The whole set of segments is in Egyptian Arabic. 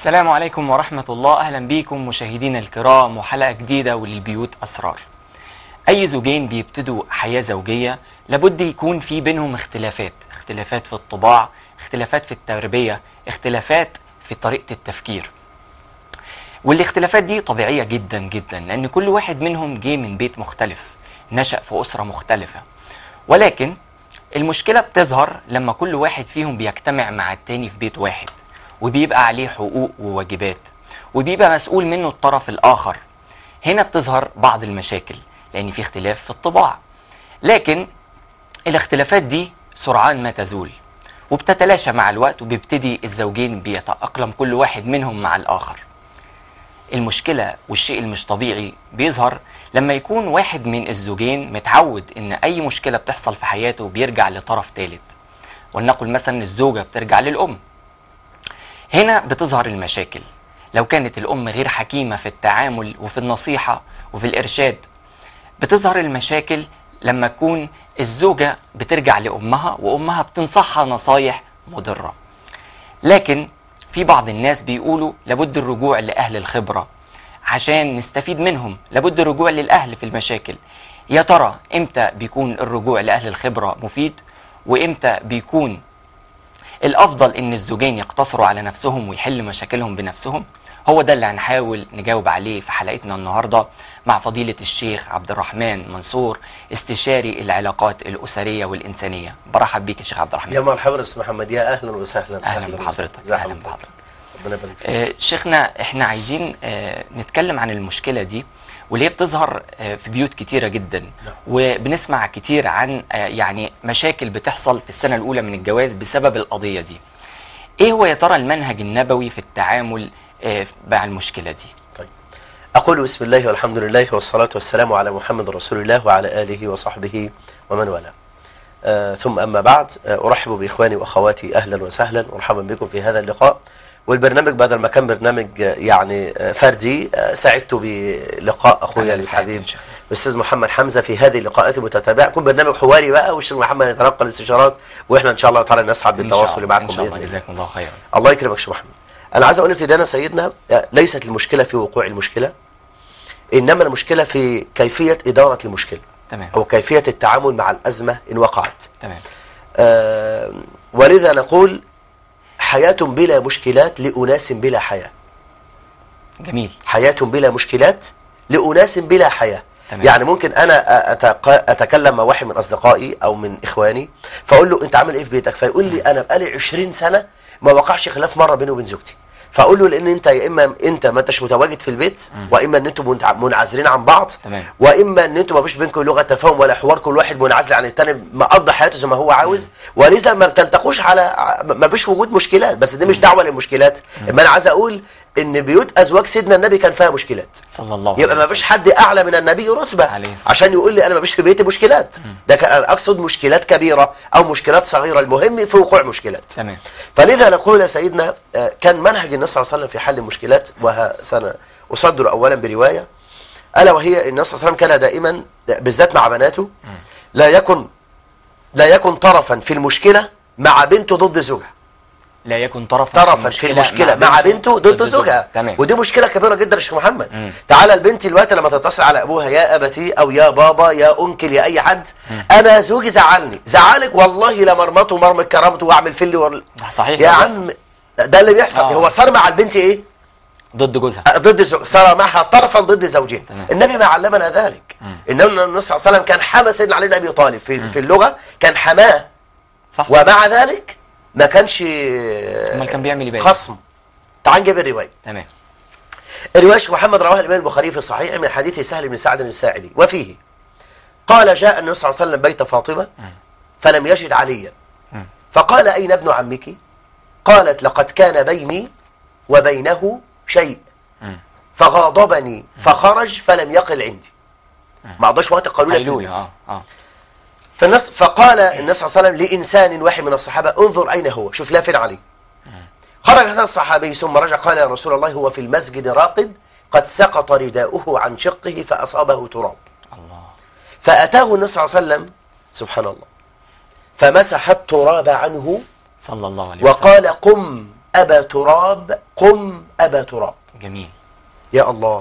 السلام عليكم ورحمة الله أهلا بيكم مشاهدينا الكرام وحلقة جديدة وللبيوت أسرار أي زوجين بيبتدوا حياة زوجية لابد يكون في بينهم اختلافات اختلافات في الطباع اختلافات في التربية اختلافات في طريقة التفكير والاختلافات دي طبيعية جدا جدا لأن كل واحد منهم جه من بيت مختلف نشأ في أسرة مختلفة ولكن المشكلة بتظهر لما كل واحد فيهم بيجتمع مع التاني في بيت واحد وبيبقى عليه حقوق وواجبات وبيبقى مسؤول منه الطرف الآخر هنا بتظهر بعض المشاكل لأن في اختلاف في الطباع لكن الاختلافات دي سرعان ما تزول وبتتلاشى مع الوقت وبيبتدي الزوجين بيتأقلم كل واحد منهم مع الآخر المشكلة والشيء المش طبيعي بيظهر لما يكون واحد من الزوجين متعود ان اي مشكلة بتحصل في حياته بيرجع لطرف ثالث ولنقل مثلا الزوجة بترجع للأم هنا بتظهر المشاكل لو كانت الأم غير حكيمة في التعامل وفي النصيحة وفي الإرشاد بتظهر المشاكل لما تكون الزوجة بترجع لأمها وأمها بتنصحها نصايح مضرة لكن في بعض الناس بيقولوا لابد الرجوع لأهل الخبرة عشان نستفيد منهم لابد الرجوع للأهل في المشاكل يا ترى إمتى بيكون الرجوع لأهل الخبرة مفيد وإمتى بيكون الافضل ان الزوجين يقتصروا على نفسهم ويحلوا مشاكلهم بنفسهم هو ده اللي هنحاول نجاوب عليه في حلقتنا النهارده مع فضيله الشيخ عبد الرحمن منصور استشاري العلاقات الاسريه والانسانيه برحب بيك يا شيخ عبد الرحمن يا مرحبا استاذ محمد يا اهلا وسهلا اهلا بحضرتك ازي اهلا حضرتك؟ بحضرتك ربنا يبارك فيك آه، شيخنا احنا عايزين آه، نتكلم عن المشكله دي واللي هي بتظهر آه، في بيوت كتيره جدا نعم. وبنسمع كتير عن آه، يعني مشاكل بتحصل في السنه الاولى من الجواز بسبب القضيه دي ايه هو يا ترى المنهج النبوي في التعامل آه، مع المشكله دي طيب اقول بسم الله والحمد لله والصلاه والسلام على محمد رسول الله وعلى اله وصحبه ومن والاه آه ثم اما بعد آه ارحب باخواني واخواتي اهلا وسهلا مرحبا بكم في هذا اللقاء والبرنامج بدل ما كان برنامج آه، يعني آه، فردي آه، سعدت بلقاء اخويا أهلاً وسهلاً الحبيب إن شاء الله. الاستاذ محمد حمزه في هذه اللقاءات المتتابعه يكون برنامج حواري بقى والشيخ محمد يتلقى الاستشارات واحنا ان شاء الله تعالى نسعد إن شاء بالتواصل الله، معكم ان شاء باذن الله الله جزاكم الله خيرا الله يكرمك شيخ محمد انا عايز اقول ابتداء سيدنا آه، ليست المشكله في وقوع المشكله انما المشكله في كيفيه اداره المشكله تمام او كيفيه التعامل مع الازمه ان وقعت تمام آه ولذا نقول حياه بلا مشكلات لاناس بلا حياه جميل حياه بلا مشكلات لاناس بلا حياه تمام. يعني ممكن انا أتق... اتكلم مع واحد من اصدقائي او من اخواني فاقول له انت عامل ايه في بيتك فيقول لي انا بقالي 20 سنه ما وقعش خلاف مره بيني وبين زوجتي فاقول له لان انت يا اما انت ما انتش متواجد في البيت واما ان انتم منع- منعزلين عن بعض تمام. واما ان انتم ما فيش بينكم لغه تفاهم ولا حوار كل واحد منعزل عن الثاني مقضي حياته زي ما هو عاوز ولذا ما بتلتقوش على ما فيش وجود مشكلات بس دي مش دعوه للمشكلات اما انا عايز اقول ان بيوت ازواج سيدنا النبي كان فيها مشكلات صلى الله عليه يبقى ما وسلم. فيش حد اعلى من النبي رتبه عليه الصلاة عشان يقول لي انا ما فيش في بيتي مشكلات ده كان انا اقصد مشكلات كبيره او مشكلات صغيره المهم في وقوع مشكلات تمام فلذا نقول يا سيدنا آه، كان منهج النبي صلى الله عليه وسلم في حل المشكلات وسنة أصدر أولا برواية ألا وهي النبي صلى الله عليه وسلم كان دائما بالذات مع بناته لا يكن لا يكن طرفا في المشكلة مع بنته ضد زوجها لا يكن طرفا طرفا في المشكلة مع بنته ضد زوجها تمام ودي مشكلة كبيرة جدا يا شيخ محمد مم. تعالى البنت دلوقتي لما تتصل على ابوها يا ابتي او يا بابا يا انكل يا اي حد انا زوجي زعلني زعلك والله لمرمطه مرمط كرامته واعمل فيلي ور... صحيح يا ده بيحصل. عم ده اللي بيحصل آه. هو صار مع البنت ايه ضد جوزها ضد زوج صار معها طرفا ضد زوجين تمام. النبي ما علمنا ذلك انما النبي صلى الله عليه وسلم كان حمى سيدنا علي بن ابي طالب في, في اللغه كان حماه صح ومع ذلك ما كانش امال كان بيعمل ايه بقى؟ خصم تعال نجيب الروايه تمام الروايه شيخ محمد رواها الامام البخاري في صحيح من حديث سهل بن سعد الساعدي وفيه قال جاء النبي صلى الله عليه وسلم بيت فاطمه فلم يجد عليا مم. فقال اين ابن عمك قالت لقد كان بيني وبينه شيء مم. فغاضبني فخرج فلم يقل عندي ما قضاش وقت قالوا لي في قيلولة البيت اه اه فالناس فقال النبي صلى الله عليه وسلم لانسان واحد من الصحابه انظر اين هو شوف لا فين علي خرج هذا الصحابي ثم رجع قال يا رسول الله هو في المسجد راقد قد سقط رداؤه عن شقه فاصابه تراب الله فاتاه النبي صلى الله عليه وسلم سبحان الله فمسح التراب عنه صلى الله عليه وسلم وقال قم أبا تراب قم أبا تراب جميل يا الله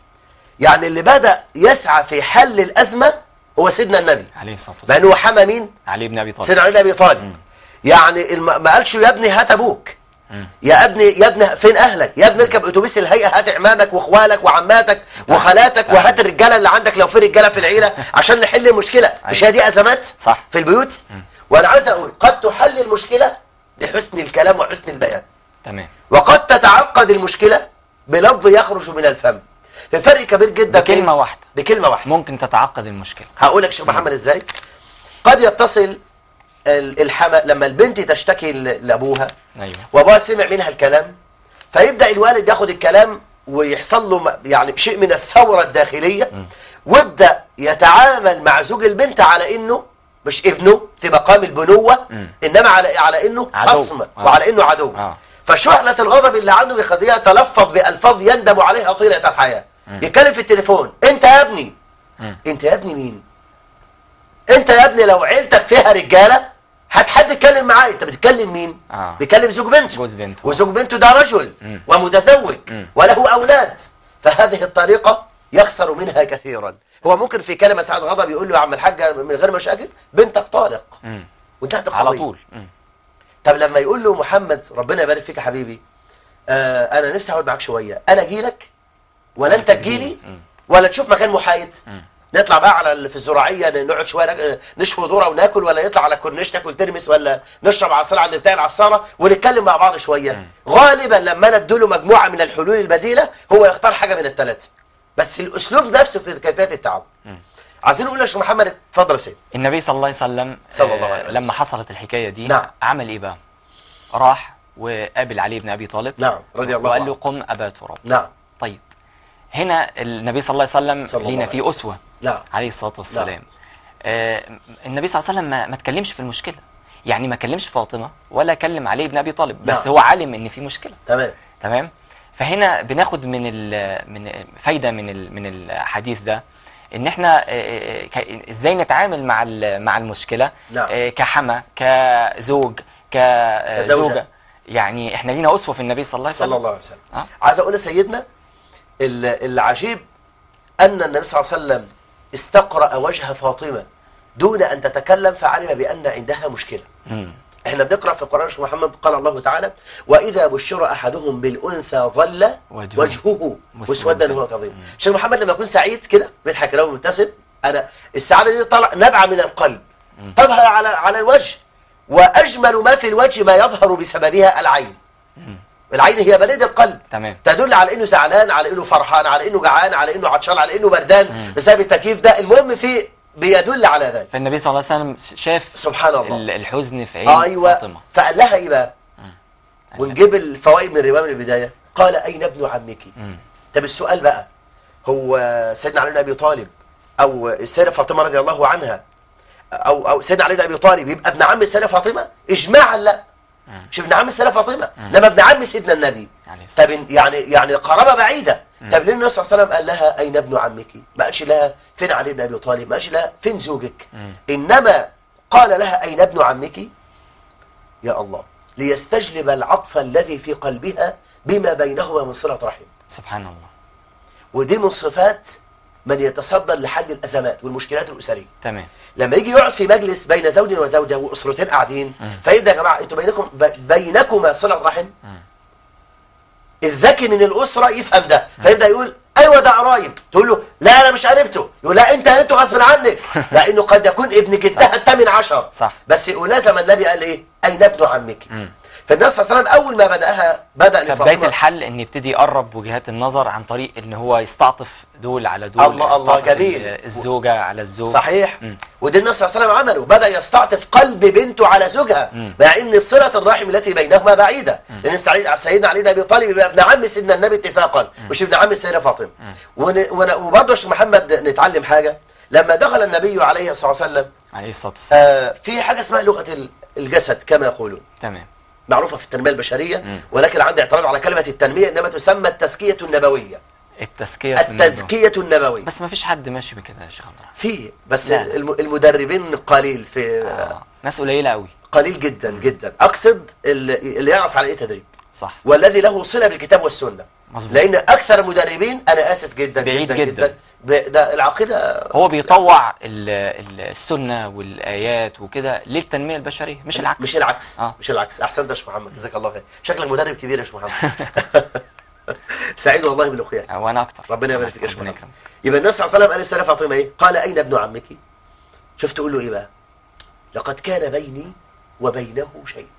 يعني اللي بدأ يسعى في حل الأزمة هو سيدنا النبي عليه الصلاه مع والسلام أنه حمى مين؟ علي بن ابي طالب سيدنا علي بن أبي طالب مم. يعني الم... ما قالش يا ابني هات أبوك مم. يا ابني يا ابني فين أهلك يا ابني اركب أتوبيس الهيئة هات عمامك وإخوالك وعماتك وخالاتك وهات الرجالة اللي عندك لو في رجالة في العيلة عشان نحل المشكلة مش هي دي أزمات صح. في البيوت وأنا عاوز أقول قد تحل المشكلة بحسن الكلام وحسن البيان تمام وقد تتعقد المشكلة بلفظ يخرج من الفم في فرق كبير جدا بكلمه بين- واحده بكلمة واحدة ممكن تتعقد المشكله هقول لك شيخ محمد ازاي قد يتصل ال- الحما لما البنت تشتكي ل- لابوها ايوه وابوها سمع منها الكلام فيبدا الوالد ياخد الكلام ويحصل له م- يعني شيء من الثوره الداخليه ويبدا يتعامل مع زوج البنت على انه مش ابنه في مقام البنوه مم. انما على على انه عدو. خصم آه. وعلى انه عدو آه. فشحنه الغضب اللي عنده بيخليه يتلفظ بالفاظ يندم عليها طيله الحياه يتكلم في التليفون انت يا ابني مم. انت يا ابني مين انت يا ابني لو عيلتك فيها رجاله هات حد يتكلم معاه انت بتتكلم مين آه. بيكلم زوج بنته جوز بنته. وزوج بنته ده رجل مم. ومتزوج مم. وله اولاد فهذه الطريقه يخسر منها كثيرا هو ممكن في كلمه ساعه غضب يقول له يا عم الحاج من غير مشاكل بنتك طالق مم. وانتهت على القضيه طول مم. طب لما يقول له محمد ربنا يبارك فيك يا حبيبي آه انا نفسي اقعد معاك شويه انا اجي لك ولا انت تجيلي مم. ولا تشوف مكان محايد مم. نطلع بقى على ال- في الزراعيه نقعد شويه نك- نشوي ذره وناكل ولا نطلع على الكورنيش تاكل ترمس ولا نشرب عصير عند بتاع العصاره ونتكلم مع بعض شويه غالبا لما انا اديله مجموعه من الحلول البديله هو يختار حاجه من الثلاثه بس الاسلوب نفسه في كيفيه التعامل عايزين نقول يا شيخ محمد اتفضل يا سيدي النبي صلى الله عليه وسلم صلى الله عليه آه، وسلم. لما حصلت الحكايه دي نعم. عمل ايه بقى راح وقابل علي بن ابي طالب نعم رضي الله وقال عنه له قم ابا تراب نعم طيب هنا النبي صلى الله عليه وسلم صلى الله لينا عليه فيه وسلم. اسوه نعم عليه الصلاه والسلام نعم. آه النبي صلى الله عليه وسلم ما, ما اتكلمش في المشكله يعني ما كلمش فاطمه ولا كلم علي بن ابي طالب بس نعم. هو علم ان في مشكله تمام تمام فهنا بناخد من ال من فايده من ال من الحديث ده ان احنا آه، آه، ك- ازاي نتعامل مع ال- مع المشكله نعم. آه، كحما كزوج كزوجه كزوجة. يعني احنا لينا اسوه في النبي صلى الله عليه وسلم صلى الله عليه وسلم آه. عايز اقول لسيدنا ال- العجيب ان النبي صلى الله عليه وسلم استقرأ وجه فاطمه دون ان تتكلم فعلم بان عندها مشكله مم. احنا بنقرا في القران شيخ محمد قال الله تعالى واذا بشر احدهم بالانثى ظل وجهه وجهه مسودا مسودا. وهو كظيم شيخ محمد لما يكون سعيد كده بيضحك كده ومبتسم انا السعاده دي طلع نابعه من القلب تظهر على على الوجه واجمل ما في الوجه ما يظهر بسببها العين العين هي بريد القلب تمام تدل على انه زعلان على انه فرحان على انه جعان على انه عطشان على انه بردان بسبب التكييف ده المهم في بيدل على ذلك فالنبي صلى الله عليه وسلم شاف سبحان الله ال- الحزن في عين ايوه فاطمه فقال لها ايه بقى ونجيب الفوائد من الروايه من البدايه قال اين ابن عمك مم. طب السؤال بقى هو سيدنا علي بن ابي طالب او السيده فاطمه رضي الله عنها او او سيدنا علي بن ابي طالب يبقى ابن عم السيده فاطمه اجماعا لا مش ابن عم السيده فاطمه لما ابن عم سيدنا النبي عليه الصلاة طب يعني يعني قرابه بعيده طب ليه النبي صلى الله عليه وسلم قال لها اين ابن عمك ما قالش لها فين علي بن ابي طالب ما قالش لها فين زوجك انما قال لها اين ابن عمك يا الله ليستجلب العطف الذي في قلبها بما بينهما من صله رحم سبحان الله ودي من صفات من يتصدر لحل الازمات والمشكلات الاسريه تمام لما يجي يقعد في مجلس بين زوج وزوجه واسرتين قاعدين فيبدا يا جماعه انتوا بينكم ب- بينكما صله رحم الذكي من الاسره يفهم ده فيبدا يقول ايوه ده قرايب تقول له لا انا مش قريبته يقول لا انت قريبته غصب عنك لانه قد يكون ابن جدها الثامن عشر صح. بس يقول لازم النبي قال ايه اين ابن عمك مم. فالنبي صلى الله عليه وسلم اول ما بداها بدا فبدايه لفاطمه الحل ان يبتدي يقرب وجهات النظر عن طريق ان هو يستعطف دول على دول الله- الله، يستعطف جميل. ال- الزوجه على الزوج صحيح مم. وده النبي صلى الله عليه وسلم عمله بدا يستعطف قلب بنته على زوجها مع ان صله الرحم التي بينهما بعيده لان سعي- سيدنا علي بن ابي طالب يبقى ابن عم سيدنا النبي اتفاقا مش ابن عم السيده فاطمه ون- ون- وبرضه يا شيخ محمد نتعلم حاجه لما دخل النبي عليه الصلاه والسلام عليه الصلاه والسلام آه في حاجه اسمها لغه ال- الجسد كما يقولون تمام معروفه في التنميه البشريه ولكن عندي اعتراض على كلمه التنميه انما تسمى التزكيه النبويه التزكيه في النبوة. التزكيه النبويه بس ما فيش حد ماشي بكده يا شيخ عبد الرحمن في بس لا. الم- المدربين قليل في آه. ناس قليله قوي قليل جدا جدا اقصد اللي اللي يعرف على ايه تدريب صح والذي له صله بالكتاب والسنه مظبوط لان اكثر المدربين انا اسف جدا بعيد جدا جدا. ب- ده العقيده هو بيطوع ال- ال- السنه والايات وكده للتنميه البشريه مش العكس مش العكس آه. مش العكس احسنت يا شيخ محمد جزاك الله خير شكلك مدرب كبير يا شيخ محمد سعيد والله باللقياك وانا اكتر ربنا يبارك فيك يا شيخ ربنا محمد يكرمك يبقى النبي صلى الله عليه وسلم قال للسيدة فاطمه ايه قال اين ابن عمك شوف تقول له ايه بقى لقد كان بيني وبينه شيء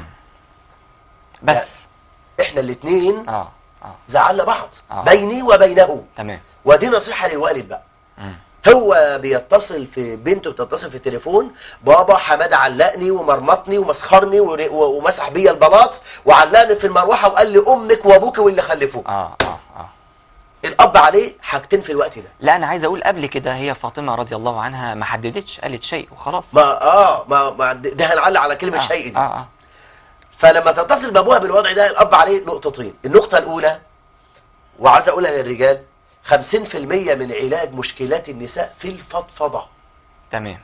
بس احنا الاثنين اه اه زعلنا بعض آه. بيني وبينه تمام ودي نصيحه للوالد بقى مم. هو بيتصل في بنته بتتصل في التليفون بابا حماده علقني ومرمطني ومسخرني ور- و- ومسح بيا البلاط وعلقني في المروحه وقال لي امك وابوك واللي خلفوك اه اه اه الاب عليه حاجتين في الوقت ده لا انا عايز اقول قبل كده هي فاطمه رضي الله عنها ما حددتش قالت شيء وخلاص ما اه ما, ما ده هنعلق على كلمه آه شيء دي اه اه فلما تتصل بابوها بالوضع ده الاب عليه نقطتين النقطه الاولى وعايز اقولها للرجال 50% من علاج مشكلات النساء في الفضفضه تمام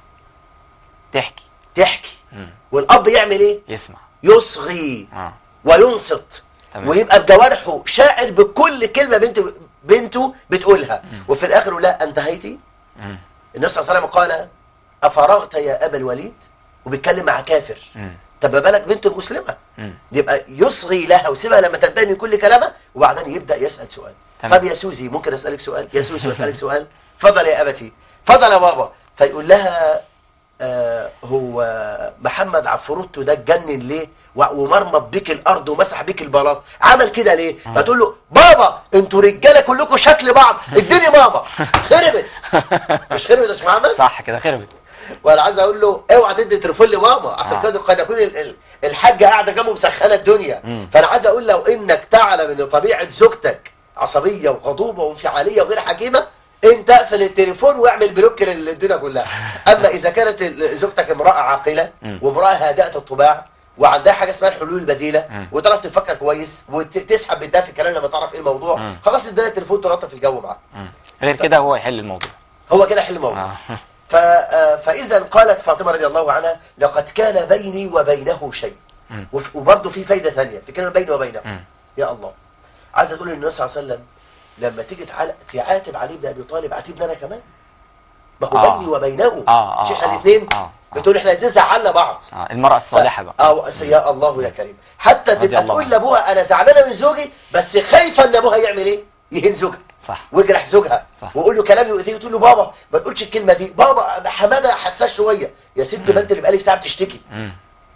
تحكي تحكي مم. والاب يعمل ايه يسمع يصغي اه وينصت تمام. ويبقى بجوارحه شاعر بكل كلمه بنته بنته بتقولها وفي الاخر يقول لها انتهيتي مم. النبي صلى الله عليه وسلم قال افرغت يا ابا الوليد وبيتكلم مع كافر مم. طب ما بالك بنت المسلمه مم. يبقى يصغي لها ويسيبها لما تنتهي من كل كلامها وبعدين يبدا يسال سؤال تمام. طب يا سوزي ممكن اسالك سؤال يا سوزي اسالك سؤال فضل يا ابتي فضل يا بابا فيقول لها آه هو محمد عفروتو ده اتجنن ليه و- ومرمط بيك الارض ومسح بيك البلاط عمل كده ليه فتقول له بابا انتوا رجاله كلكم شكل بعض اديني ماما خربت مش خربت يا شيخ محمد صح كده خربت وانا عايز اقول له اوعى تدي تليفون لماما اصل آه. كده قد يكون ال- ال- الحاجه قاعده جنبه مسخنه الدنيا مم. فانا عايز اقول لو انك تعلم ان طبيعه زوجتك عصبيه وغضوبه وانفعاليه وغير حكيمه انت اقفل التليفون واعمل بلوك للدنيا كلها اما اذا كانت ال- زوجتك امراه عاقله مم. وامراه هادئه الطباع وعندها حاجه اسمها الحلول البديله مم. وتعرف تفكر كويس وتسحب بدها في الكلام لما تعرف ايه الموضوع مم. خلاص ادينا التليفون تلطف الجو معاه مم. غير كده هو يحل الموضوع هو كده حل الموضوع اه ف- آه، فإذا قالت فاطمة رضي الله عنها لقد كان بيني وبينه شيء مم. وف- وبرضه في فايدة ثانية في كلمة بيني وبينه مم. يا الله عايز أقول للنبي صلى الله عليه وسلم لما تيجي تعال- تعاتب علي بن أبي طالب عاتبني أنا كمان ما هو آه. بيني وبينه آه، آه، مش احنا آه، الاثنين آه، آه. بتقول احنا الاثنين زعلنا بعض اه المرأة الصالحة بقى أو يا الله يا كريم حتى رضي تبقى الله تقول عنه. لابوها انا زعلانه من زوجي بس خايفه ان ابوها يعمل ايه؟ يهين زوجها صح ويجرح زوجها صح. ويقول له كلام يؤذيه وتقول له بابا ما تقولش الكلمه دي بابا حماده حساس شويه يا ست ما انت اللي بقالك ساعه بتشتكي مم.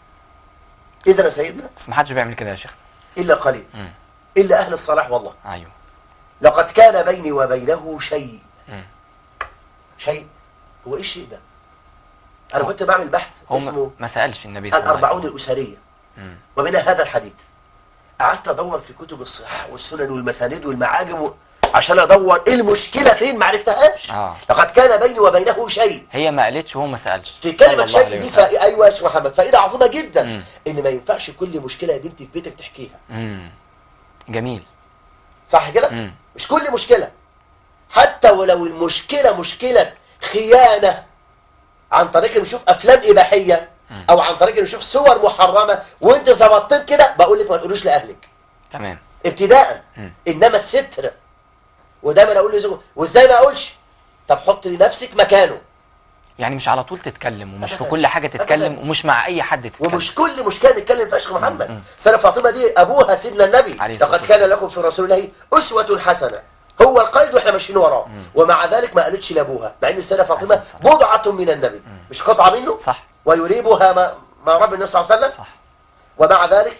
اذا يا سيدنا بس ما حدش بيعمل كده يا شيخ الا قليل مم. الا اهل الصلاح والله ايوه لقد كان بيني وبينه شيء مم. شيء هو ايه الشيء ده؟ انا كنت بعمل بحث هو اسمه ما- ما سألش النبي صلى الله عليه الاربعون وسلم الاسريه مم. ومن هذا الحديث قعدت ادور في كتب الصحاح والسنن والمسانيد والمعاجم و... عشان ادور ايه المشكله فين ما عرفتهاش آه. لقد كان بيني وبينه شيء هي ما قالتش وهو ما سألش في صلى كلمه الله شيء عليه دي وسلم. فا... ايوه يا شيخ محمد فائده عظيمه جدا مم. ان ما ينفعش كل مشكله يا بنتي في بيتك تحكيها مم. جميل صح كده مم. مش كل مشكله حتى ولو المشكله مشكله خيانه عن طريق إن نشوف افلام اباحيه او عن طريق إن نشوف صور محرمه وانت ظبطت كده بقول لك ما تقولوش لاهلك تمام ابتداء مم. انما الستر ودايما اقول لزوجي وازاي ما اقولش طب حط نفسك مكانه يعني مش على طول تتكلم ومش في أبداً. كل حاجة تتكلم أبداً. ومش مع أي حد تتكلم ومش كل مشكله نتكلم في اشخ محمد مم. سنه فاطمه دي ابوها سيدنا النبي عليه الصلاة لقد كان والسلام. لكم في رسول الله اسوه حسنه هو القائد واحنا ماشيين وراه ومع ذلك ما قالتش لابوها مع ان السيده فاطمه عليه الصلاة بضعه من النبي مش قطعه منه صح ويريبها ما ما رب النبي صلى الله عليه وسلم صح ومع ذلك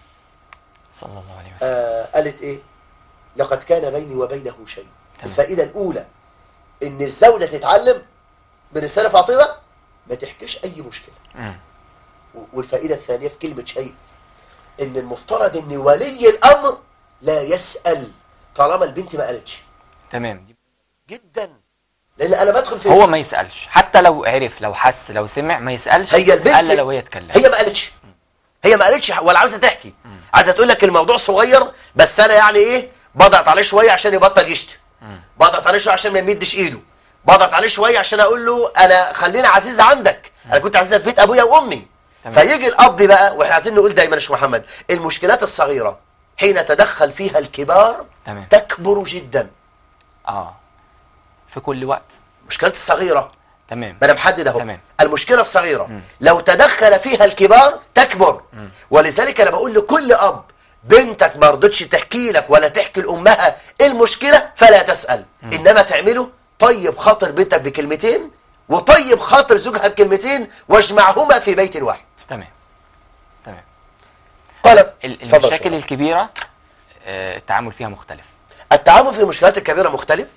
صلى الله عليه وسلم آه قالت ايه لقد كان بيني وبينه شيء تمام. الفائده الاولى ان الزوجه تتعلم من السيده فاطمه ما تحكيش اي مشكله مم. والفائده الثانيه في كلمه شيء ان المفترض ان ولي الامر لا يسال طالما البنت ما قالتش تمام دي- جدا لان انا بدخل في هو ما يسألش حتى لو عرف لو حس لو سمع ما يسألش هي البنت الا لو هي اتكلم هي ما قالتش هي ما قالتش ولا عاوزه تحكي عايزه تقول لك الموضوع صغير بس انا يعني ايه بضغط عليه شويه عشان يبطل يشتم بضغط عليه شويه عشان ما يمدش ايده بضغط عليه شويه عشان اقول له انا خلينا عزيزه عندك انا كنت عزيزه في بيت ابويا وامي تمام. فيجي الاب بقى واحنا عايزين نقول دايما يا شيخ محمد المشكلات الصغيره حين تدخل فيها الكبار تمام تكبر جدا اه في كل وقت مشكلة الصغيرة تمام ما انا محدد اهو تمام. المشكله الصغيره مم. لو تدخل فيها الكبار تكبر مم. ولذلك انا بقول لكل اب بنتك ما رضتش تحكي لك ولا تحكي لامها ايه المشكله فلا تسال انما تعمله طيب خاطر بنتك بكلمتين وطيب خاطر زوجها بكلمتين واجمعهما في بيت واحد تمام تمام قالت ال- اتفضل المشاكل شوية. الكبيره آه، التعامل فيها مختلف التعامل في المشكلات الكبيره مختلف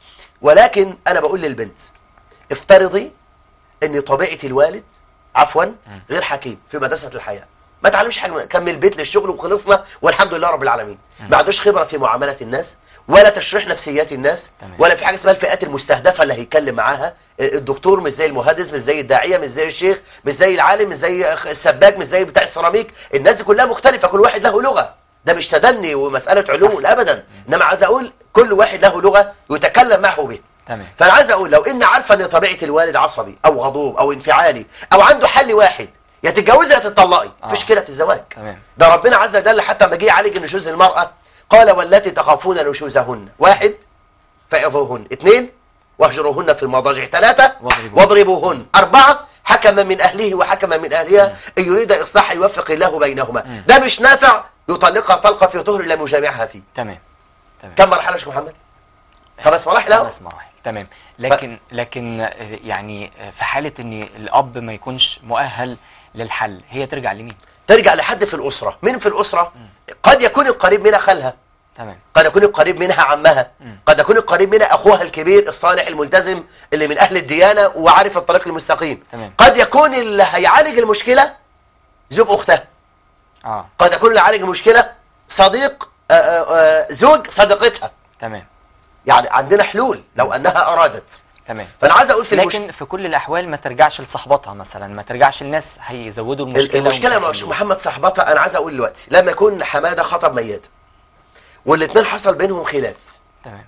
ولكن انا بقول للبنت افترضي ان طبيعه الوالد عفوا غير حكيم في مدرسه الحياه ما تعلمش حاجه من- كمل البيت للشغل وخلصنا والحمد لله رب العالمين ما عندوش خبره في معامله الناس ولا تشريح نفسيات الناس تمام. ولا في حاجه اسمها الفئات المستهدفه اللي هيتكلم معاها الدكتور مش زي المهندس مش زي الداعيه مش زي الشيخ مش زي العالم مش زي السباك مش زي بتاع السيراميك الناس دي كلها مختلفه كل واحد له لغه ده مش تدني ومساله علوم ابدا انما عايز اقول كل واحد له لغه يتكلم معه بها تمام فانا عايز اقول لو ان عارفه ان طبيعه الوالد عصبي او غضوب او انفعالي او عنده حل واحد يا تتجوزي يا تتطلقي آه. مفيش كده في الزواج تمام ده ربنا عز وجل حتى لما جه يعالج نشوز المراه قال والتي تخافون نشوزهن واحد فاعظوهن اثنين واهجروهن في المضاجع ثلاثه واضربوهن. واضربوهن اربعه حكما من اهله وحكما من اهلها ان يريد اصلاح يوفق الله بينهما ده مش نافع يطلقها طلقه في طهر لم يجامعها فيه تمام تمام كم مرحله يا شيخ محمد خمس مراحل اهو خمس مراحل تمام لكن لكن آه، يعني آه، في حاله ان الاب ما يكونش مؤهل للحل هي ترجع لمين ترجع لحد في الأسرة مين في الأسرة قد يكون القريب منها خالها تمام قد يكون القريب منها عمها قد يكون القريب منها أخوها الكبير الصالح الملتزم اللي من أهل الديانة وعارف الطريق المستقيم تمام. قد يكون اللي هيعالج المشكلة زوج أختها اه قد يكون اللي هيعالج المشكلة صديق آه، آه، آه، زوج صديقتها تمام يعني عندنا حلول لو أنها أرادت تمام فأنا عايز أقول في المشكلة لكن في كل الاحوال ما ترجعش لصاحبتها مثلا ما ترجعش الناس هيزودوا المشكله المشكله ومش مع هيحلوها. محمد صاحبتها انا عايز اقول دلوقتي لما يكون حماده خطب ميادة والاثنين حصل بينهم خلاف تمام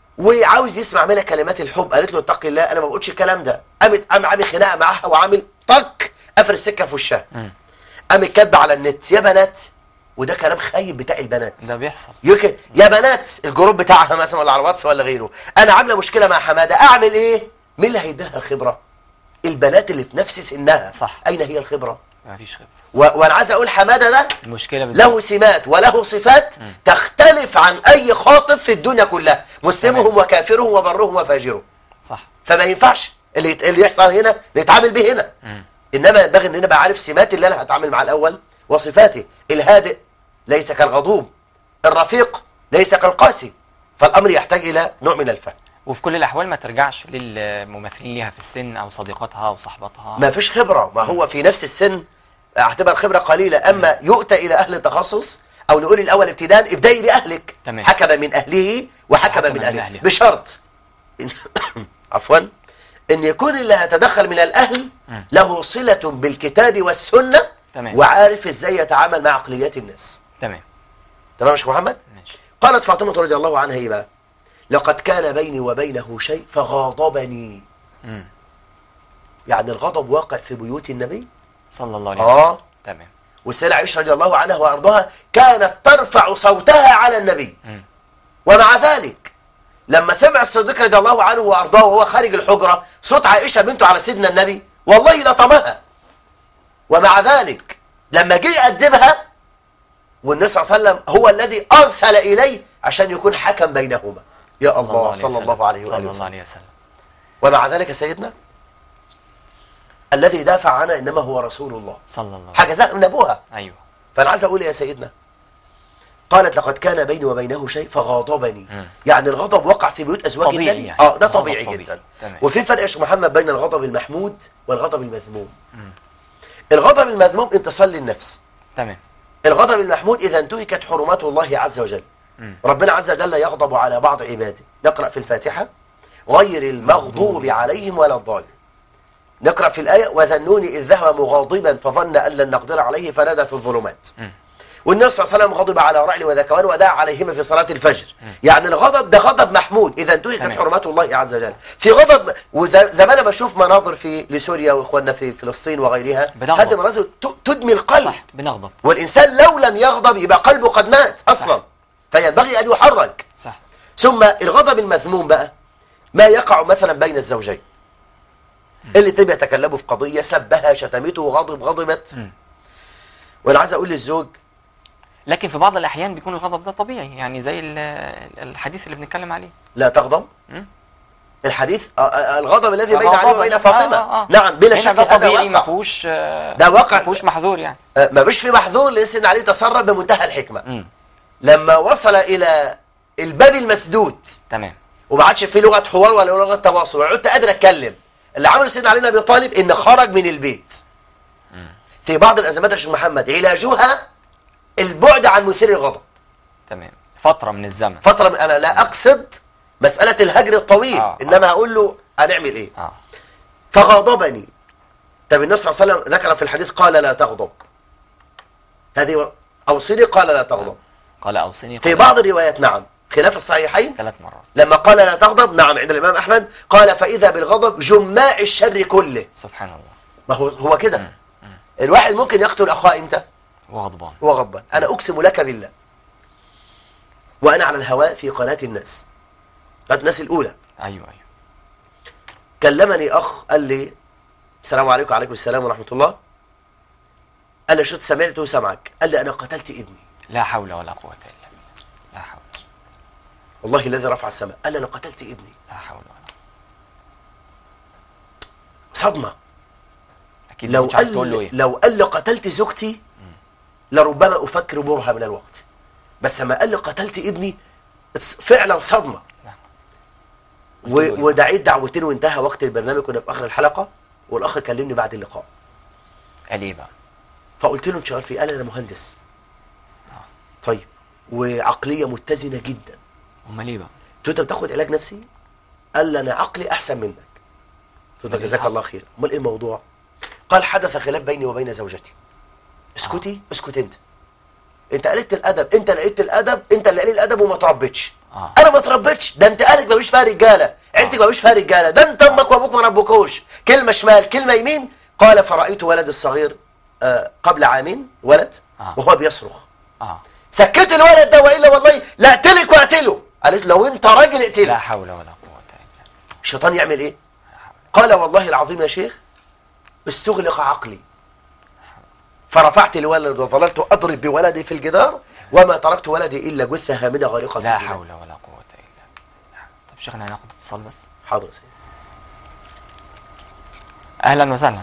وعاوز يسمع منها كلمات الحب قالت له اتقي الله انا ما بقولش الكلام ده قامت قام عامل خناقه معاها وعامل طك قفل السكه في وشها مم. قامت كاتبه على النت يا بنات وده كلام خايب بتاع البنات ده بيحصل يمكن يا بنات الجروب بتاعها مثلا ولا على الواتس ولا غيره انا عامله مشكله مع حماده اعمل ايه مين اللي هيديلها الخبره البنات اللي في نفس سنها صح. اين هي الخبره ما فيش خبره و- وانا عايز اقول حماده ده المشكله بت- له سمات وله صفات تختلف عن اي خاطب في الدنيا كلها مسلمهم وكافرهم وبرهم وفاجرهم صح فما ينفعش اللي يت- اللي يحصل هنا نتعامل به هنا مم. انما ينبغي ان انا ابقى عارف سمات اللي انا هتعامل مع الاول وصفاته الهادئ ليس كالغضوب الرفيق ليس كالقاسي فالامر يحتاج الى نوع من الفهم وفي كل الاحوال ما ترجعش للممثلين ليها في السن او صديقاتها او صاحباتها ما فيش خبرة ما هو في نفس السن هتبقى الخبرة قليلة أما يؤتى إلى أهل التخصص أو نقول الأول ابتداء ابدأي بأهلك تمام. حكم من أهله وحكم حكم من من أهله أهلها. بشرط إن عفوا إن يكون اللي هيتدخل من الأهل مم. له صلة بالكتاب والسنة تمام. وعارف إزاي يتعامل مع عقليات الناس تمام تمام يا شيخ محمد ماشي قالت فاطمة رضي الله عنها إيه بقى لقد كان بيني وبينه شيء فغاضبني مم. يعني الغضب واقع في بيوت النبي صلى الله عليه وسلم آه تمام والسيدة عائشة رضي الله عنها وأرضاها كانت ترفع صوتها على النبي مم. ومع ذلك لما سمع الصديق رضي الله عنه وأرضاه وهو خارج الحجرة صوت عائشة بنته على سيدنا النبي والله لطمها ومع ذلك لما جه يقدمها والنبي صلى الله عليه وسلم هو الذي أرسل إليه عشان يكون حكم بينهما يا الله عليه صلى وسلم. الله عليه صلى وآله الله وسلم عليه وسلم ومع ذلك يا سيدنا الذي دافع عنها إنما هو رسول الله صلى الله عليه حجزها من أبوها وسلم ايوه فانا عايز اقول يا سيدنا قالت لقد كان بيني وبينه شيء فغاضبني مم. يعني الغضب وقع في بيوت ازواج طبيعي النبي يعني. اه ده الغضب طبيعي طبيعي. جدا تمام. وفي فرق يا شيخ محمد بين الغضب المحمود والغضب المذموم مم. الغضب المذموم انتصار للنفس تمام الغضب المحمود اذا انتهكت حرمات الله عز وجل مم. ربنا عز وجل يغضب على بعض عباده نقرا في الفاتحه غير المغضوب عليهم ولا الضالين نقرا في الايه وذنون اذ ذهب مغاضبا فظن ان لن نقدر عليه فنادى في الظلمات مم. والنبي صلى الله عليه وسلم غضب على رعل وذكوان ودعا عليهما في صلاة الفجر يعني الغضب ده غضب محمود إذا انتهكت تمام. حرمات الله عز وجل في غضب وزمان ما بشوف مناظر في لسوريا وإخواننا في فلسطين وغيرها بنغضب. هذه المناظر ت- تدمي القلب صح بنغضب والإنسان لو لم يغضب يبقى قلبه قد مات أصلا فينبغي أن يحرك صح ثم الغضب المذموم بقى ما يقع مثلا بين الزوجين اللي تبقى يتكلموا في قضية سبها شتمته غضب غضبت مم. وانا عايز اقول للزوج لكن في بعض الاحيان بيكون الغضب ده طبيعي يعني زي ال- الحديث اللي بنتكلم عليه لا تغضب مم. الحديث آه، آه، الغضب الذي بين غضب- علي وبين فاطمة آه، آه. نعم بلا هنا شك ده هذا طبيعي ما واقع فيهوش آه، ده واقع. ما فيهوش محظور يعني آه، ما فيش في محظور لان سيدنا علي تصرف بمنتهى الحكمة مم. لما وصل الى الباب المسدود تمام وما عادش فيه لغة حوار ولا لغة تواصل ولا عدت قادر اتكلم اللي عمله سيدنا علي بن ابي طالب ان خرج من البيت في بعض الازمات يا شيخ محمد علاجها البعد عن مثير الغضب تمام فتره من الزمن فترة من انا لا اقصد مسألة الهجر الطويل آه، آه. انما هقول له هنعمل ايه اه فغضبني طب النبي صلى الله عليه وسلم ذكر في الحديث قال لا تغضب هذه و- اوصني قال لا تغضب قال اوصني في قال بعض الروايات نعم خلاف الصحيحين ثلاث مرات لما قال لا تغضب نعم عند الامام احمد قال فاذا بالغضب جماع الشر كله سبحان الله ما هو هو كده الواحد ممكن يقتل اخاه امتى وغضبان هو غضبان انا اقسم لك بالله وانا على الهواء في قناه الناس قناه الناس الاولى ايوه ايوه كلمني اخ قال لي السلام عليكم وعليكم السلام ورحمه الله قال لي شفت سمعته سمعك قال لي انا قتلت ابني لا حول ولا قوه الا بالله لا حول والله الذي رفع السماء قال لي انا قتلت ابني لا حول ولا قوه صدمه اكيد لو مش عارف تقول له قال ايه لو قال لي قتلت زوجتي لربما افكر برهة من الوقت بس لما قال لي قتلت ابني فعلا صدمه نعم. و- قلت له إيه؟ ودعيت دعوتين وانتهى وقت البرنامج كنا في اخر الحلقه والاخ كلمني بعد اللقاء قال ايه بقى فقلت له انت شغال في إيه؟ قال انا مهندس طيب وعقليه متزنه جدا امال ايه بقى قلت له انت بتاخد علاج نفسي قال لي انا عقلي احسن منك قلت له أمال إيه جزاك اللي الله خير امال ايه الموضوع قال حدث خلاف بيني وبين زوجتي اسكتي اسكت انت انت قلت الادب انت لقيت الادب انت اللي قليل الادب وما تربيتش آه. انا ما تربيتش ده انت قالك مفيش فيها رجاله عيلتك مفيش فيها رجاله ده انت امك وابوك ما ربكوش كلمه شمال كلمه يمين قال فرايت ولد الصغير آه قبل عامين ولد آه. وهو بيصرخ اه سكت الولد ده والا والله لا اقتلك واقتله قالت لو انت راجل اقتله لا حول ولا قوه الا بالله الشيطان يعمل ايه قال والله العظيم يا شيخ استغلق عقلي فرفعت الولد وظللت اضرب بولدي في الجدار وما تركت ولدي الا جثه هامده غارقه في لا الجبال. حول ولا قوه الا بالله طب شيخنا هناخد اتصال بس حاضر يا سيدي اهلا وسهلا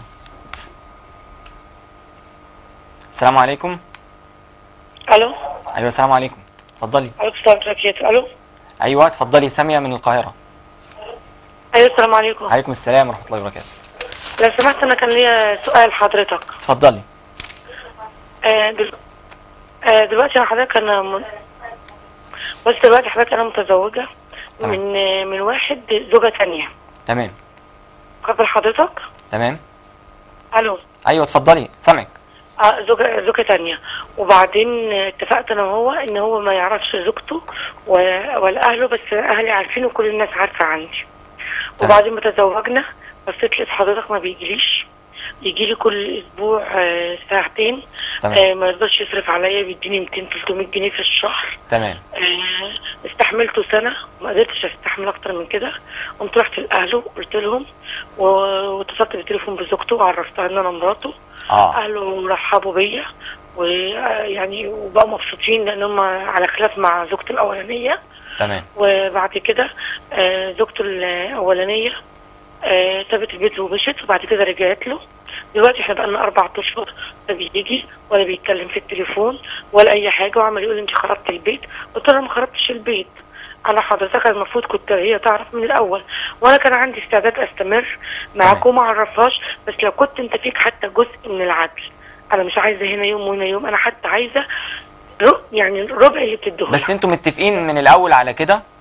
السلام عليكم الو ايوه السلام عليكم اتفضلي عليكم السلام ورحمه الله وبركاته الو ايوه اتفضلي ساميه من القاهره ايوه السلام عليكم عليكم السلام ورحمه الله وبركاته لو سمحت انا كان ليا سؤال حضرتك اتفضلي آه دل... آه دلوقتي انا حضرتك انا م... بس دلوقتي حضرتك انا متزوجه تمام. من آه، من واحد زوجه تانية تمام قبل حضرتك تمام الو ايوه اتفضلي سامعك آه زوجة زوجة تانية وبعدين آه، اتفقت انا وهو ان هو ما يعرفش زوجته و... ولا اهله بس اهلي عارفين وكل الناس عارفة عني وبعدين ما تزوجنا بصيت لقيت حضرتك ما بيجيليش يجي لي كل اسبوع آه، ساعتين تمام. آه، ما يرضاش يصرف عليا بيديني 200 300 جنيه في الشهر تمام آه، استحملته سنة ما قدرتش استحمل اكتر من كده قمت رحت لاهله قلت لهم و- واتصلت بالتليفون بزوجته وعرفتها ان انا مراته اه اهله رحبوا بيا ويعني وبقوا مبسوطين لان هم على خلاف مع زوجته الاولانيه تمام وبعد كده آه، زوجته الاولانيه آه، سابت البيت ومشت وبعد كده رجعت له دلوقتي احنا بقالنا اربع اشهر لا بيجي ولا بيتكلم في التليفون ولا اي حاجه وعمال يقول انت خربت البيت قلت له انا ما خربتش البيت انا حضرتك المفروض كنت هي تعرف من الاول وانا كان عندي استعداد استمر معاك تمام. وما اعرفهاش بس لو كنت انت فيك حتى جزء من العدل انا مش عايزه هنا يوم وهنا يوم انا حتى عايزه ر- يعني ربع اللي بتديه بس انتوا متفقين من الاول على كده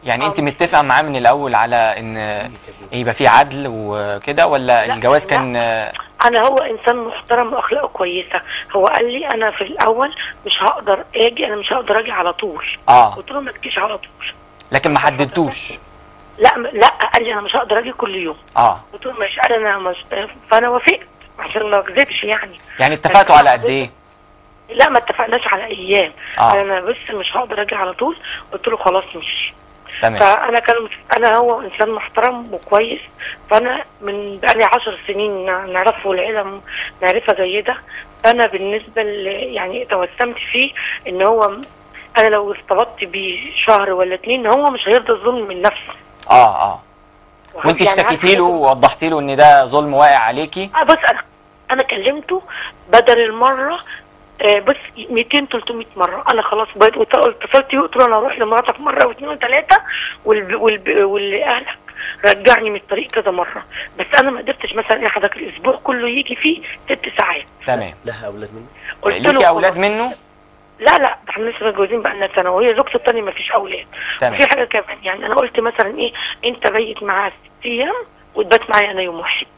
يعني انت آه. متفقه معاه من الاول على ان يبقى في عدل وكده ولا لا، الجواز لا. كان انا هو انسان محترم واخلاقه كويسه هو قال لي انا في الاول مش هقدر اجي انا مش هقدر اجي على طول اه قلت له ما تجيش على طول لكن ما حددتوش لا م- لا قال لي انا مش هقدر اجي كل يوم اه قلت له ماشي قال انا مش فانا وافقت عشان ما اكذبش يعني يعني اتفقتوا على قد ايه لا ما اتفقناش على ايام آه. قال انا بس مش هقدر اجي على طول قلت له خلاص ماشي تمام فانا كان انا هو انسان محترم وكويس فانا من بقالي عشر سنين نع- نعرفه العيله م- معرفه جيده فانا بالنسبه ل يعني توسمت فيه ان هو م- انا لو ارتبطت بيه شهر ولا اتنين هو مش هيرضى الظلم من نفسه اه اه وانت يعني اشتكيتي عارفة له ووضحتي له ان ده ظلم واقع عليكي آه بص انا انا كلمته بدل المره آه بص 200 300 مره انا خلاص بقيت قلت- اتصلت بيه قلت له انا هروح لمراتك مره واثنين وثلاثه والب... والب... واللي اهلك رجعني من الطريق كذا مره بس انا ما قدرتش مثلا ايه حضرتك الاسبوع كله يجي فيه ست ساعات تمام لها اولاد منه قلت ليكي له اولاد خلاص. منه لا لا ده احنا لسه متجوزين بقالنا سنه وهي زوجته الثانيه ما فيش اولاد تمام. وفي حاجه كمان يعني انا قلت مثلا ايه انت بيت معاها ست ايام وتبات معايا انا يوم واحد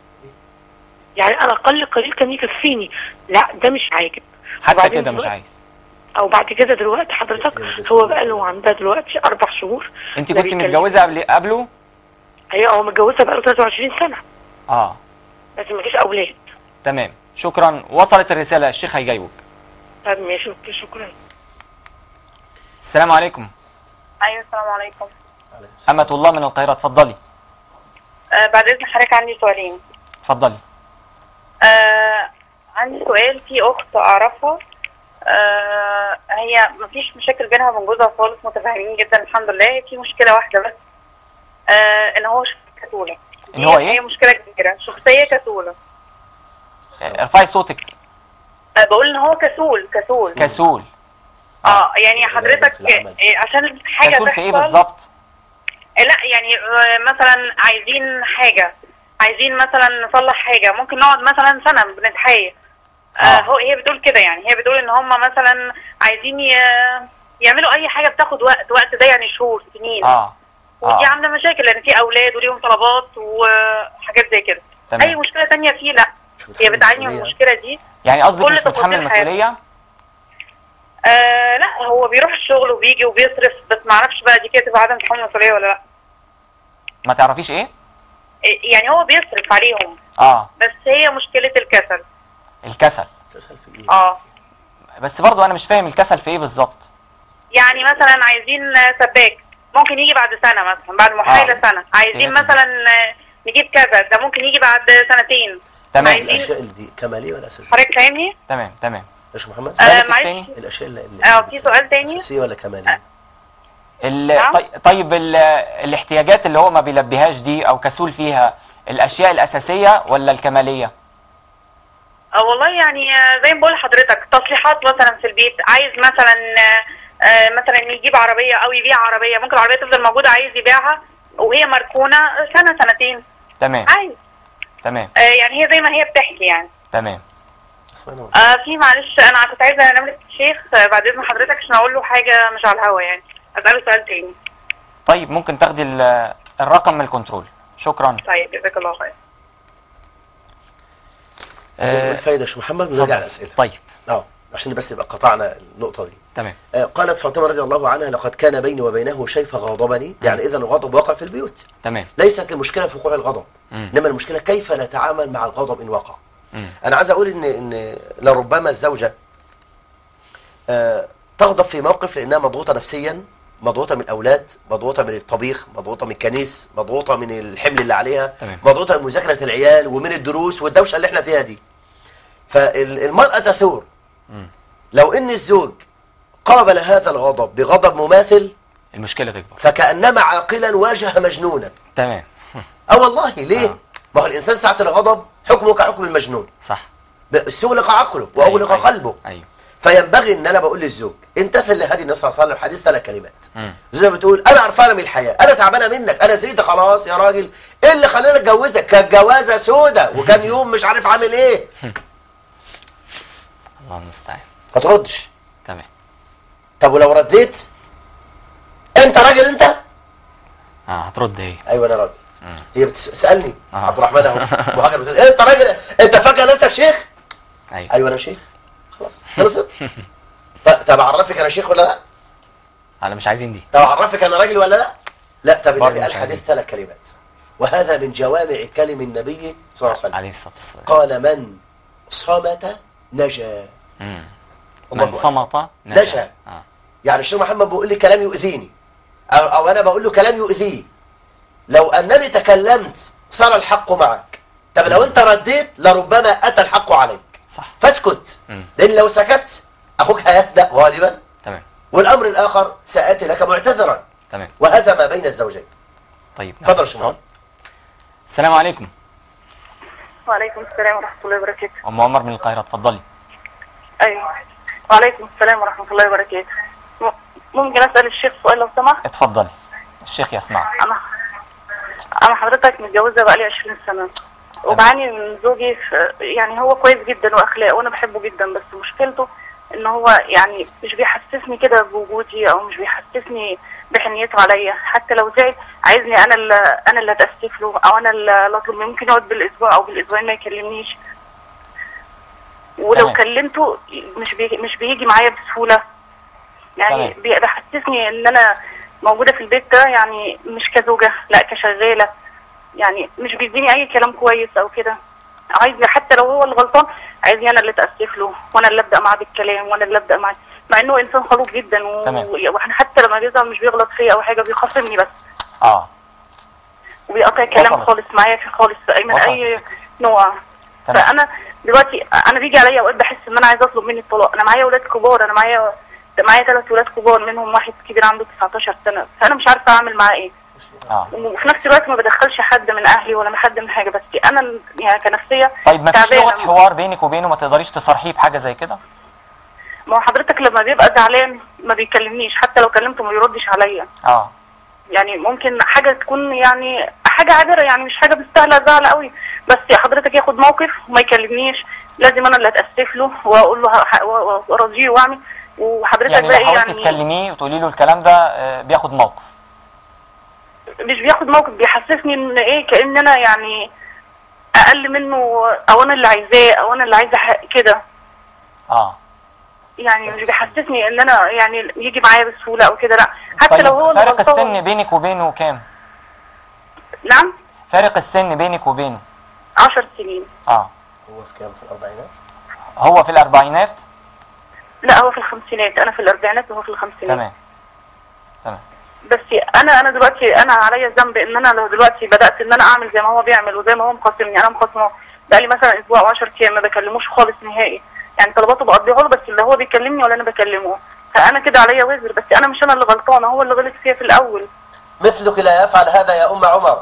يعني انا اقل قليل كان يكفيني لا ده مش عاجب حتى وبعدين كده مش دلوقتي- عايز او بعد كده دلوقتي حضرتك هو بقى له عندها دلوقتي اربع شهور انت لا كنت بيتكلم. متجوزه قبل قبله هي هو متجوزها بقى له 23 سنه اه بس ما فيش اولاد تمام شكرا وصلت الرساله الشيخ هيجاوبك طب ماشي اوكي شكرا السلام عليكم ايوه السلام عليكم عليه السلام. امه الله من القاهره اتفضلي آه بعد اذن حضرتك عندي سؤالين اتفضلي آه عندي سؤال في اخت اعرفها آه هي مفيش مشاكل بينها وبين جوزها خالص متفاهمين جدا الحمد لله في مشكله واحده بس آه ان هو شخصية كسوله إن هو إيه؟ هي مشكله كبيره شخصيه كسوله آه، ارفعي صوتك آه بقول ان هو كسول كسول كسول اه يعني لا، حضرتك في العمل. آه عشان حاجه كسول في ايه تحصل- بالظبط لا يعني آه، مثلا عايزين حاجة عايزين مثلا نصلح حاجة ممكن نقعد مثلا سنة بنتحايل آه. آه هو هي بتقول كده يعني هي بتقول ان هم مثلا عايزين ي... يعملوا اي حاجة بتاخد وقت وقت ده يعني شهور سنين اه ودي اه عاملة مشاكل لان في اولاد وليهم طلبات وحاجات زي كده تمام. اي مشكلة تانية فيه لا مش هي متحمل بتعاني من مسؤولية. المشكلة دي يعني قصدك كل مش تفاصيل متحمل حياته. مسؤوليه آه لا هو بيروح الشغل وبيجي وبيصرف بس معرفش بقى دي كده تبقى عدم تحمل مسؤولية ولا لا ما تعرفيش ايه إيه، يعني هو بيصرف عليهم اه بس هي مشكلة الكسل الكسل تسأل في ايه اه بس برضو انا مش فاهم الكسل في ايه بالظبط يعني مثلا عايزين سباك ممكن يجي بعد سنة مثلا بعد محايلة آه. سنة عايزين تمام. مثلا نجيب كذا ده ممكن يجي بعد سنتين تمام عايزين- الاشياء اللي دي كماليه ولا اساسيه؟ حضرتك فاهمني؟ تمام تمام ماشي محمد آه سؤالك معلش التاني الاشياء اللي اللي اه في سؤال تاني اساسيه ولا كماليه؟ ال... نعم. طي... طيب ال... الاحتياجات اللي هو ما بيلبيهاش دي او كسول فيها الاشياء الاساسيه ولا الكماليه اه والله يعني آه، زي ما بقول لحضرتك تصليحات مثلا في البيت عايز مثلا آه، آه، مثلا يجيب عربية او يبيع عربية ممكن العربية تفضل موجودة عايز يبيعها وهي مركونة سنة سنتين تمام عايز تمام آه، يعني هي زي ما هي بتحكي يعني تمام اسمعنا ولا- آه في معلش انا كنت عايزه نمره الشيخ آه، بعد اذن حضرتك عشان اقول له حاجه مش على الهوا يعني اساله سؤال تاني طيب ممكن تاخدي ال... الرقم من الكنترول شكرا طيب جزاك الله خير زي ما آه، نقول فايده يا شيخ محمد ونرجع اتفضل. للاسئله طيب اه عشان بس يبقى قطعنا النقطه دي تمام آه، قالت فاطمه رضي الله عنها لقد كان بيني وبينه شيء فغضبني يعني اذا الغضب واقع في البيوت تمام ليست المشكله في وقوع الغضب مم. انما المشكله كيف نتعامل مع الغضب ان وقع مم. انا عايز اقول ان ان لربما الزوجه آه، تغضب في موقف لانها مضغوطه نفسيا مضغوطه من الاولاد مضغوطه من الطبيخ مضغوطه من الكنيس مضغوطه من الحمل اللي عليها تمام. مضغوطه من مذاكره العيال ومن الدروس والدوشه اللي احنا فيها دي فالمراه تثور مم. لو ان الزوج قابل هذا الغضب بغضب مماثل المشكله تكبر فكانما عاقلا واجه مجنونا تمام اه والله ليه آه. ما هو الانسان ساعه الغضب حكمه كحكم المجنون صح استغلق عقله واغلق أيوة، قلبه ايوه فينبغي ان انا بقول للزوج امتثل لهدي النبي صلى الله عليه وسلم حديث ثلاث كلمات مم. زي ما بتقول انا قرفانه من الحياه انا تعبانه منك انا زهقت خلاص يا راجل ايه اللي خلاني اتجوزك كانت جوازه سودة وكان يوم مش عارف عامل ايه الله المستعان ما تردش تمام طب ولو رديت انت راجل انت اه هترد ايه ايوه انا راجل هي بتسالني آه. عبد الرحمن اهو وهاجر بتقول انت راجل انت فاكر نفسك شيخ ايوه ايوه انا شيخ خلاص خلصت ط- طب اعرفك انا شيخ ولا لا انا مش عايزين دي طب اعرفك انا راجل ولا لا لا طب برضه النبي مش قال عايزين. حديث ثلاث كلمات وهذا من جوامع كلم النبي صلى الله عليه وسلم عليه الصلاه والسلام قال من صمت نجا مم. الله من أكبر. صمت نجا. اه يعني الشيخ محمد بيقول لي كلام يؤذيني أو, أو أنا بقول له كلام يؤذيه لو أنني تكلمت صار الحق معك طب لو أنت رديت لربما أتى الحق عليك صح فاسكت مم. لأن لو سكت أخوك هيهدأ غالبا تمام والأمر الآخر سآتي لك معتذرا تمام وهذا ما بين الزوجين طيب تفضل يا ناخد شيخ اتصال. محمد. السلام عليكم وعليكم السلام ورحمة الله وبركاته ام عمر من القاهره اتفضلي أيوة وعليكم السلام ورحمة الله وبركاته م- ممكن أسأل الشيخ سؤال لو سمحت اتفضلي الشيخ يسمع أنا أنا حضرتك متجوزة بقالي 20 سنة وبعاني من زوجي في يعني هو كويس جدا وأخلاق وأنا بحبه جدا بس مشكلته إن هو يعني مش بيحسسني كده بوجودي أو مش بيحسسني بحنيته عليا حتى لو زعل عايزني أنا اللي أنا اللي أتأسف له أو أنا اللي أطلب منه. ممكن يقعد بالأسبوع أو بالأسبوعين ما يكلمنيش ولو تمام. كلمته مش بي مش بيجي معايا بسهولة يعني تمام. بي- بيحسسني ان انا موجودة في البيت ده يعني مش كزوجة لا كشغالة يعني مش بيديني اي كلام كويس او كده عايزني حتى لو هو اللي غلطان عايزني انا اللي اتاسف له وانا اللي ابدا معاه بالكلام وانا اللي ابدا معاه مع انه انسان خلوق جدا و... تمام. واحنا حتى لما بيزعل مش بيغلط فيا او حاجه بيخاصمني بس اه وبيقطع كلام وصلت. خالص معايا في خالص من وصلت اي الفكرة. نوع تمام. فانا دلوقتي انا بيجي عليا اوقات بحس ان انا عايزه اطلب مني الطلاق انا معايا اولاد كبار انا معايا معايا ثلاث اولاد كبار منهم واحد كبير عنده 19 سنه فانا مش عارفه اعمل معاه ايه اه وفي نفس الوقت ما بدخلش حد من اهلي ولا من حد من حاجه بس انا يعني كنفسيه طيب ما فيش تعبانة. لغه حوار بينك وبينه ما تقدريش تصارحيه بحاجه زي كده ما هو حضرتك لما بيبقى زعلان ما بيكلمنيش حتى لو كلمته ما يردش عليا اه يعني ممكن حاجه تكون يعني حاجه عابره يعني مش حاجه مستاهله زعل قوي بس حضرتك ياخد موقف وما يكلمنيش لازم انا اللي اتاسف له واقول له ه- و- وارضيه واعمل وحضرتك يعني بقى لو ايه حاولت يعني تكلميه وتقولي له الكلام ده آه، بياخد موقف مش بياخد موقف بيحسسني ان ايه كان انا يعني اقل منه او انا اللي عايزاه او انا اللي عايزه حق- كده اه يعني مش بيحسسني ان انا يعني يجي معايا بسهوله او كده لا حتى لو هو طيب اللي فارق غلطان. السن بينك وبينه كام نعم فارق السن بينك وبينه 10 سنين اه هو في كام في الأربعينات؟ هو في الاربعينات لا هو في الخمسينات انا في الاربعينات وهو في الخمسينات تمام تمام بس انا انا دلوقتي انا عليا ذنب ان انا لو دلوقتي بدات ان انا اعمل زي ما هو بيعمل وزي ما هو مخاصمني انا مخاصمه بقالي مثلا اسبوع او 10 ايام ما بكلموش خالص نهائي يعني طلباته بقضيها له بس اللي هو بيكلمني ولا انا بكلمه فانا كده عليا وزر بس انا مش انا اللي غلطانه هو اللي غلط فيا في الاول مثلك لا يفعل هذا يا أم عمر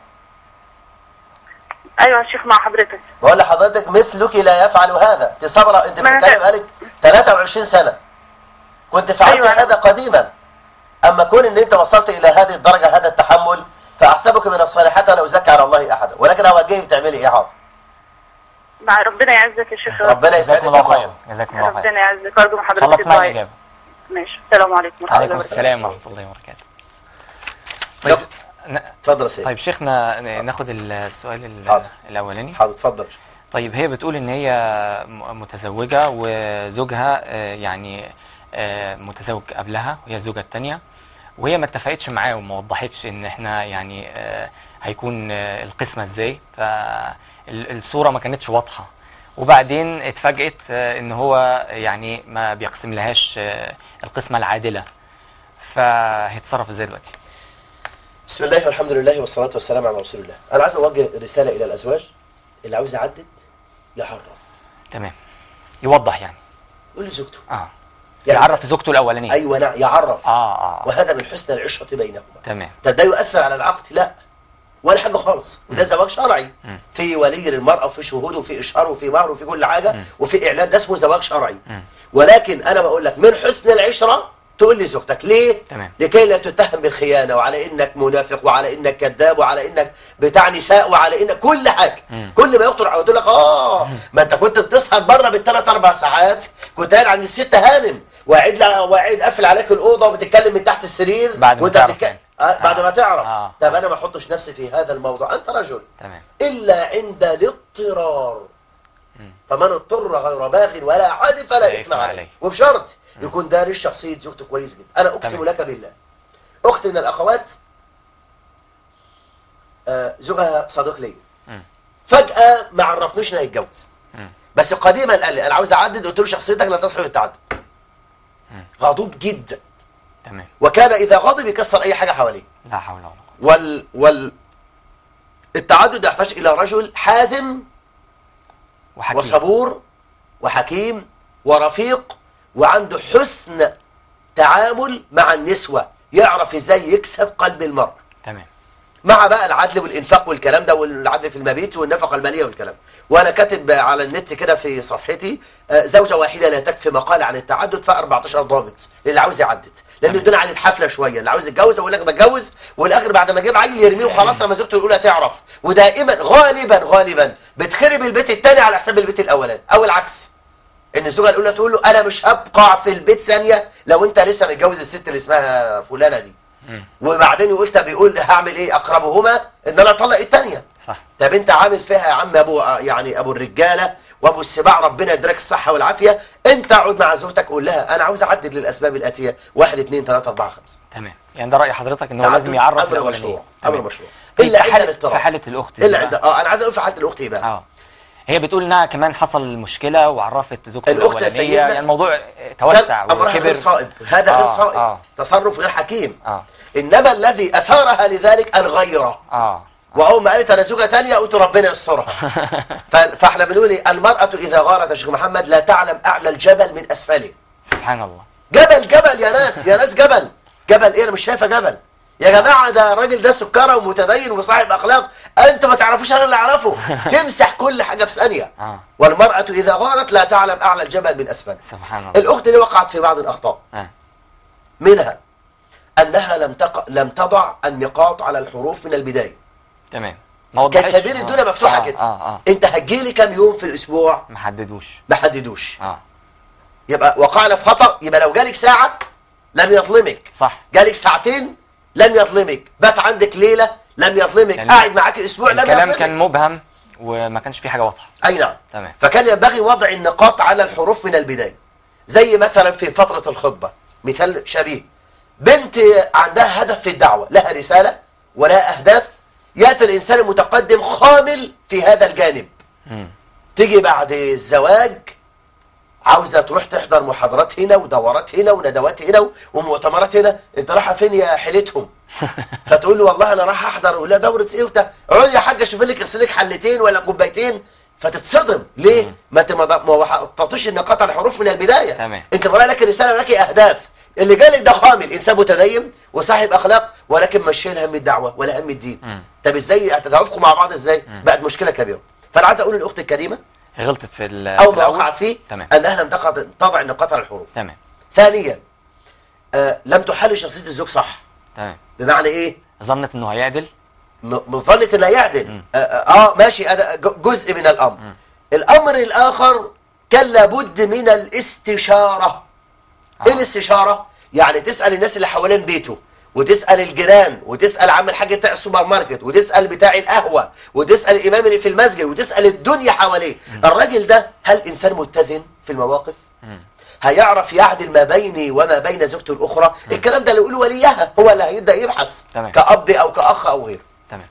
ايوه يا شيخ مع حضرتك بقول لحضرتك مثلك لا يفعل هذا انت صبرة انت ما أنا بتتكلم ت- بقالك 23 سنة كنت فعلت أيوة. هذا قديما اما كون ان انت وصلت الى هذه الدرجة هذا التحمل فاحسبك من الصالحات لا ازكي على الله احدا ولكن اوجهك تعملي ايه حاضر مع ربنا يعزك يا شيخ ربنا جزاكم يسعدك الله يا خير أم. جزاكم الله خير ربنا يعزك ارجو من حضرتك خلص معي الدعاء. الاجابه ماشي السلام عليكم ورحمه الله عليكم وبركاته السلام ورحمه الله وبركاته طيب ن- اتفضل يا سيدي طيب شيخنا ن- ناخد السؤال ال- حاضر. الاولاني حاضر اتفضل طيب هي بتقول ان هي م- متزوجة وزوجها آه، يعني آه، متزوج قبلها وهي الزوجة التانية وهي ما اتفقتش معاه وما وضحتش ان احنا يعني آه، هيكون آه، القسمة ازاي فالصورة ما كانتش واضحة وبعدين اتفاجئت آه، ان هو يعني ما بيقسم لهاش آه، القسمة العادلة فهيتصرف ازاي دلوقتي بسم الله والحمد لله والصلاة والسلام على رسول الله انا عايز اوجه رسالة الى الازواج اللي عاوز يعدد يعرف تمام يوضح يعني قول لزوجته اه يعني- يعرف زوجته الاولانية ايوه نعم يعرف اه اه وهذا من حسن العشرة بينهما تمام طب ده يؤثر على العقد لا ولا حاجه خالص وده زواج شرعي مم. في ولي للمراه وفي شهود وفي اشهار وفي مهر وفي كل حاجه مم. وفي اعلان ده اسمه زواج شرعي مم. ولكن انا بقول لك من حسن العشره تقول لزوجتك ليه تمام. لكي لا تتهم بالخيانه وعلى انك منافق وعلى انك كذاب وعلى انك بتاع نساء وعلى انك كل حاجه مم. كل ما يخطر على تقول لك اه ما انت كنت بتسهر بره بالثلاث اربع ساعات كنت قاعد عند الست هانم وقاعد لها وقاعد قافل عليك الاوضه وبتتكلم من تحت السرير بعد ما وانت تعرف بتتك- يعني. آه بعد ما تعرف آه. طب انا ما احطش نفسي في هذا الموضوع انت رجل تمام الا عند الاضطرار فمن اضطر غير باغ ولا عاد فلا لا اثم إثم عليه عليه. وبشرط يكون دارس شخصيه زوجته كويس جدا انا اقسم تمام. لك بالله اخت من الاخوات آه، زوجها صديق لي مم. فجاه ما عرفنيش انه هيتجوز مم. بس قديما قال لي انا عاوز اعدد قلت له شخصيتك لا تصلح للتعدد غضوب جدا تمام وكان اذا غضب يكسر اي حاجه حواليه لا حول ولا قوه وال وال التعدد يحتاج الى رجل حازم وحكيم وصبور وحكيم ورفيق وعنده حسن تعامل مع النسوة يعرف ازاي يكسب قلب المرء تمام مع بقى العدل والانفاق والكلام ده والعدل في المبيت والنفقه الماليه والكلام وانا كاتب على النت كده في صفحتي آه، زوجه واحده لا تكفي مقال عن التعدد ف 14 ضابط للي عاوز يعدد لان تمام. الدنيا عادت حفله شويه اللي عاوز يتجوز اقول لك بتجوز والاخر بعد ما اجيب عيل يرميه وخلاص لما زوجته الاولى تعرف ودائما غالبا غالبا بتخرب البيت الثاني على حساب البيت الاولاني او العكس ان الزوجه الاولى تقول له انا مش هبقى في البيت ثانيه لو انت لسه متجوز الست اللي اسمها فلانه دي وبعدين يقول طب يقول هعمل ايه اقربهما ان انا اطلق الثانيه صح طب انت عامل فيها يا عم ابو يعني ابو الرجاله وابو السباع ربنا يدرك الصحه والعافيه انت اقعد مع زوجتك قول لها انا عاوز اعدد للاسباب الاتيه واحد اثنين ثلاثه اربعه خمسه تمام يعني ده راي حضرتك ان هو لازم يعرف امر الاولانيه مشروع تمام. امر مشروع طيب الا في عند حاله الاضطرار في حاله الاخت دي الا بقى. عند اه انا عايز اقول في حاله الاخت ايه بقى اه هي بتقول انها كمان حصل مشكله وعرفت زوجته الأخت الاولانيه سيدنا يعني الموضوع توسع كان امرها غير وكبر صائب هذا غير آه، صائب آه. تصرف غير حكيم اه انما الذي اثارها لذلك الغيره اه واول ما قالت انا زوجه ثانيه قلت ربنا يسترها ف- فاحنا بنقول ايه المراه اذا غارت يا شيخ محمد لا تعلم اعلى الجبل من اسفله سبحان الله جبل جبل يا ناس يا ناس جبل جبل ايه انا مش شايفه جبل يا جماعه ده الراجل ده سكره ومتدين وصاحب اخلاق انتوا ما تعرفوش انا اللي اعرفه تمسح كل حاجه في ثانيه اه والمراه اذا غارت لا تعلم اعلى الجبل من اسفله سبحان الله الاخت دي وقعت في بعض الاخطاء آه. منها انها لم تق... لم تضع النقاط على الحروف من البدايه تمام ما وضحتش كسبيل آه. الدنيا مفتوحه آه، كده اه اه انت هتجيلي كام يوم في الاسبوع ما حددوش ما حددوش اه يبقى وقعنا في خطا يبقى لو جالك ساعه لم يظلمك صح جالك ساعتين لم يظلمك بات عندك ليله لم يظلمك يعني قاعد معاك اسبوع لم الكلام يظلمك كان مبهم وما كانش فيه حاجه واضحه اي نعم تمام فكان ينبغي وضع النقاط على الحروف من البدايه زي مثلا في فتره الخطبه مثال شبيه بنت عندها هدف في الدعوه لها رساله ولها اهداف ياتي الانسان المتقدم خامل في هذا الجانب مم. تيجي بعد الزواج عاوزه تروح تحضر محاضرات هنا ودورات هنا وندوات هنا ومؤتمرات هنا انت رايحه فين يا حيلتهم فتقول له والله انا رايح احضر ولا دوره ايه وبتاع اقعد يا حاجه شوف لك اغسل لك حلتين ولا كوبايتين فتتصدم ليه ما انت ما ما حطيتش النقاط على الحروف من البدايه تمام. انت طالع لك رساله لك اهداف اللي جالك ده خامل انسان متدين وصاحب اخلاق ولكن مش شايل هم الدعوه ولا هم الدين مم. طب ازاي هتتوافقوا مع بعض ازاي بقت مشكله كبيره فانا عايز اقول للاخت الكريمه غلطت في ال أو في ما الأول. وقعت فيه تمام أنها لم تقع تضع النقاط على الحروف تمام ثانيا آه لم تحلل شخصية الزوج صح تمام بمعنى إيه؟ ظنت انه هيعدل م- من ظنة إنه يعدل مم. آه, آه, آه ماشي هذا ج- جزء من الأمر الأمر الآخر كان لابد من الاستشارة إيه الاستشارة؟ يعني تسأل الناس اللي حوالين بيته وتسأل الجيران وتسأل عم الحاج بتاع السوبر ماركت وتسأل بتاع القهوة وتسأل الإمام اللي في المسجد وتسأل الدنيا حواليه الراجل ده هل إنسان متزن في المواقف؟ مم. هيعرف يعدل ما بيني وما بين زوجته الأخرى الكلام ده اللي يقوله وليها هو اللي هيبدأ يبحث تمام. كأب أو كأخ أو غيره تمام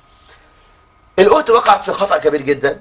الأخت وقعت في خطأ كبير جدا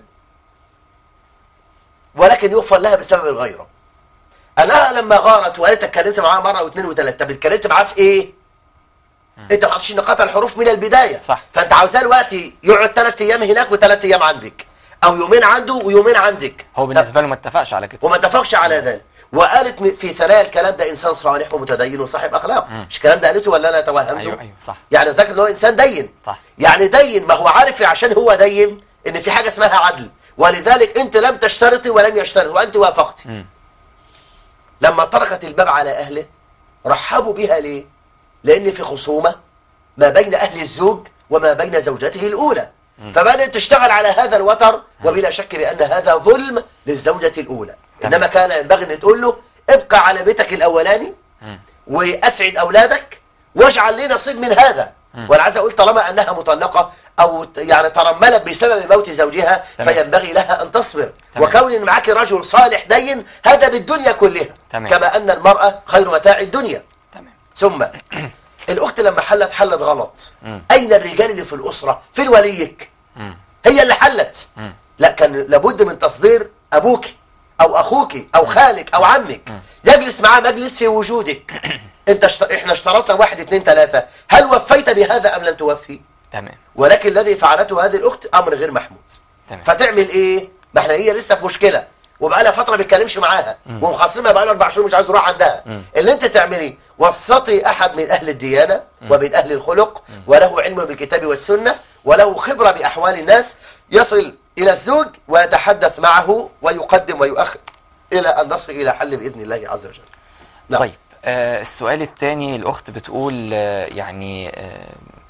ولكن يغفر لها بسبب الغيرة أنا لما غارت وقالت اتكلمت معاها مرة واثنين وثلاثة طب اتكلمت معاها في إيه؟ أنت ما حطيتش نقاط الحروف من البداية صح. فأنت عاوزاه دلوقتي يقعد ثلاث أيام هناك وثلاث أيام عندك أو يومين عنده ويومين عندك هو طب- بالنسبه له ما اتفقش على كده وما اتفقش على ذلك وقالت م- في ثنايا الكلام ده انسان صالح ومتدين وصاحب اخلاق مش الكلام ده قالته ولا انا توهمته ايوه ايوه صح يعني ذاكر ان هو انسان دين صح يعني دين ما هو عارف عشان هو دين ان في حاجه اسمها عدل ولذلك انت لم تشترطي ولم يشترط وانت وافقت مم. لما طرقت الباب على اهله رحبوا بها ليه لان في خصومه ما بين اهل الزوج وما بين زوجته الاولى فبدات تشتغل على هذا الوتر وبلا شك بان هذا ظلم للزوجه الاولى تمام. انما كان ينبغي ان تقول له ابقى على بيتك الاولاني مم. واسعد اولادك واجعل لي نصيب من هذا وانا عايز اقول طالما انها مطلقه او ت- يعني ترملت بسبب موت زوجها تمام. فينبغي لها ان تصبر تمام. وكون ان معك رجل صالح دين هذا بالدنيا كلها تمام. كما ان المراه خير متاع الدنيا تمام ثم الاخت لما حلت حلت غلط مم. اين الرجال اللي في الاسره فين وليك مم. هي اللي حلت مم. لا كان لابد من تصدير ابوك او اخوك او خالك او عمك يجلس معاه مجلس في وجودك انت اشت... احنا اشترطنا واحد اتنين تلاتة هل وفيت بهذا ام لم توفي تمام ولكن الذي فعلته هذه الاخت امر غير محمود تمام فتعمل ايه ما احنا هي لسه في مشكله وبقى لها فتره ما بيتكلمش معاها ومخصمها بقى لها اربع شهور مش عايز يروح عندها اللي انت تعمليه وسطي احد من اهل الديانه ومن اهل الخلق وله علم بالكتاب والسنه وله خبره باحوال الناس يصل الى الزوج ويتحدث معه ويقدم ويؤخر الى ان نصل الى حل باذن الله عز وجل نعم. طيب آه السؤال الثاني الاخت بتقول آه يعني آه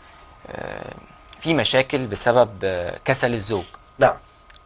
آه في مشاكل بسبب آه كسل الزوج نعم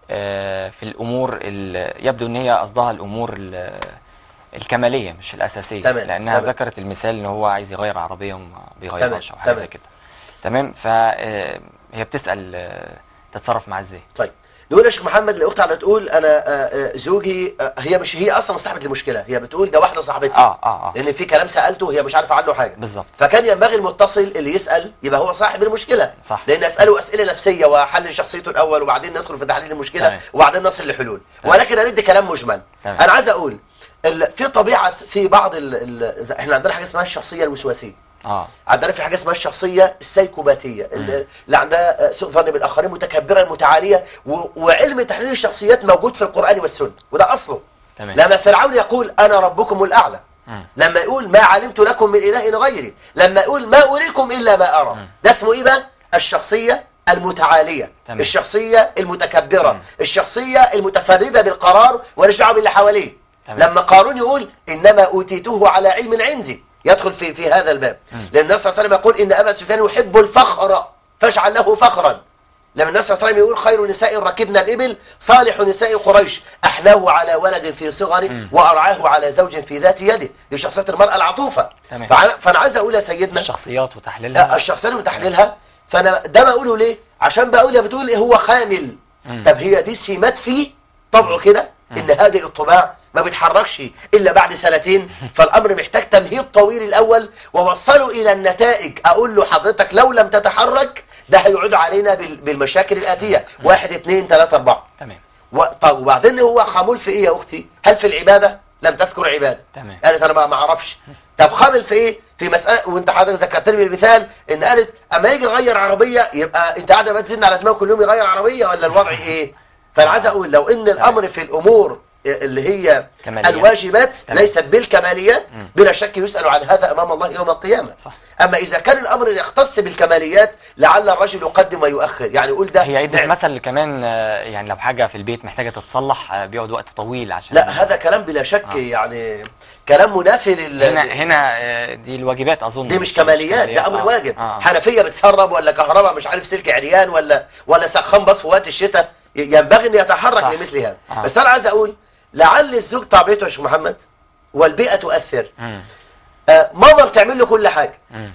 آه في الامور ال- يبدو ان هي قصدها الامور ال- الكماليه مش الاساسيه تمام، لانها تمام. ذكرت المثال ان هو عايز يغير عربيه وما بيغيرهاش او تمام، حاجه تمام. زي كده تمام فهي بتسال آه، تتصرف معاه ازاي طيب نقول يا شيخ محمد الاخت على تقول انا آه، آه، زوجي آه، هي مش هي اصلا صاحبه المشكله هي بتقول ده واحده صاحبتي اه اه اه لان في كلام سالته هي مش عارفه عنه حاجه بالظبط فكان ينبغي المتصل اللي يسال يبقى هو صاحب المشكله صح. لان اساله اسئله نفسيه واحلل شخصيته الاول وبعدين ندخل في تحليل المشكله تمام. وبعدين نصل لحلول تمام. ولكن ارد كلام مجمل تمام. انا عايز اقول ال- في طبيعه في بعض ال ال احنا عندنا حاجه اسمها الشخصيه الوسواسيه اه عندنا في حاجه اسمها الشخصيه السيكوباتيه اللي اللي عندها آه، سوء ظن بالاخرين متكبره متعاليه و- وعلم تحليل الشخصيات موجود في القران والسنه وده اصله تمام لما فرعون يقول انا ربكم الاعلى مم. لما يقول ما علمت لكم من اله غيري لما يقول ما اريكم الا ما ارى ده اسمه ايه بقى الشخصيه المتعاليه تمام. الشخصيه المتكبره مم. الشخصيه المتفرده بالقرار ولا دعوه باللي حواليه تمام. لما قارون يقول انما اوتيته على علم عندي يدخل في في هذا الباب لان النبي صلى الله عليه وسلم يقول ان ابا سفيان يحب الفخر فاجعل له فخرا لما النبي صلى الله عليه وسلم يقول خير نساء ركبنا الإبل صالح نساء قريش أحناه على ولد في صغره وأرعاه على زوج في ذات يده دي شخصية المرأة العطوفة تمام. فأنا, فأنا عايز أقول يا سيدنا الشخصيات آه، وتحليلها الشخصية وتحليلها فأنا ده بقوله ليه عشان بقول يا بتقول إيه هو خامل مم. طب هي دي سمات فيه طبعه كده إن هذه الطباع ما بيتحركش إلا بعد سنتين فالأمر محتاج تمهيد طويل الأول ووصله إلى النتائج أقول له حضرتك لو لم تتحرك ده هيعود علينا بال- بالمشاكل الآتية واحد اتنين تلاتة أربعة تمام و- طب وبعدين هو خامول في ايه يا اختي هل في العباده لم تذكر عباده تمام. قالت انا ما ما اعرفش طب خامل في ايه في مساله وانت حضرتك ذكرتني بالمثال ان قالت اما يجي يغير عربيه يبقى انت قاعده بقى تزن على دماغه كل يوم يغير عربيه ولا الوضع ايه فانا عايز اقول لو ان الامر في الامور اللي هي كماليات. الواجبات تمام. ليست بالكماليات بلا شك يسأل عن هذا أمام الله يوم القيامة صح. أما إذا كان الأمر يختص بالكماليات لعل الرجل يقدم ويؤخر يعني يقول ده هي عدة نعم. مثل كمان آه، يعني لو حاجة في البيت محتاجة تتصلح آه، بيقعد وقت طويل عشان لا هذا كلام بلا شك آه. يعني كلام منافي لل هنا هنا آه، دي الواجبات أظن دي مش كماليات ده امر آه، واجب آه، آه. حنفيه بتسرب ولا كهرباء مش عارف سلك عريان ولا ولا سخان بص في وقت الشتاء ي- ينبغي ان يتحرك صح. لمثل هذا آه. بس انا عايز اقول لعل الزوج طبيعته يا شيخ محمد والبيئه تؤثر مم. آه ماما بتعمل له كل حاجه مم.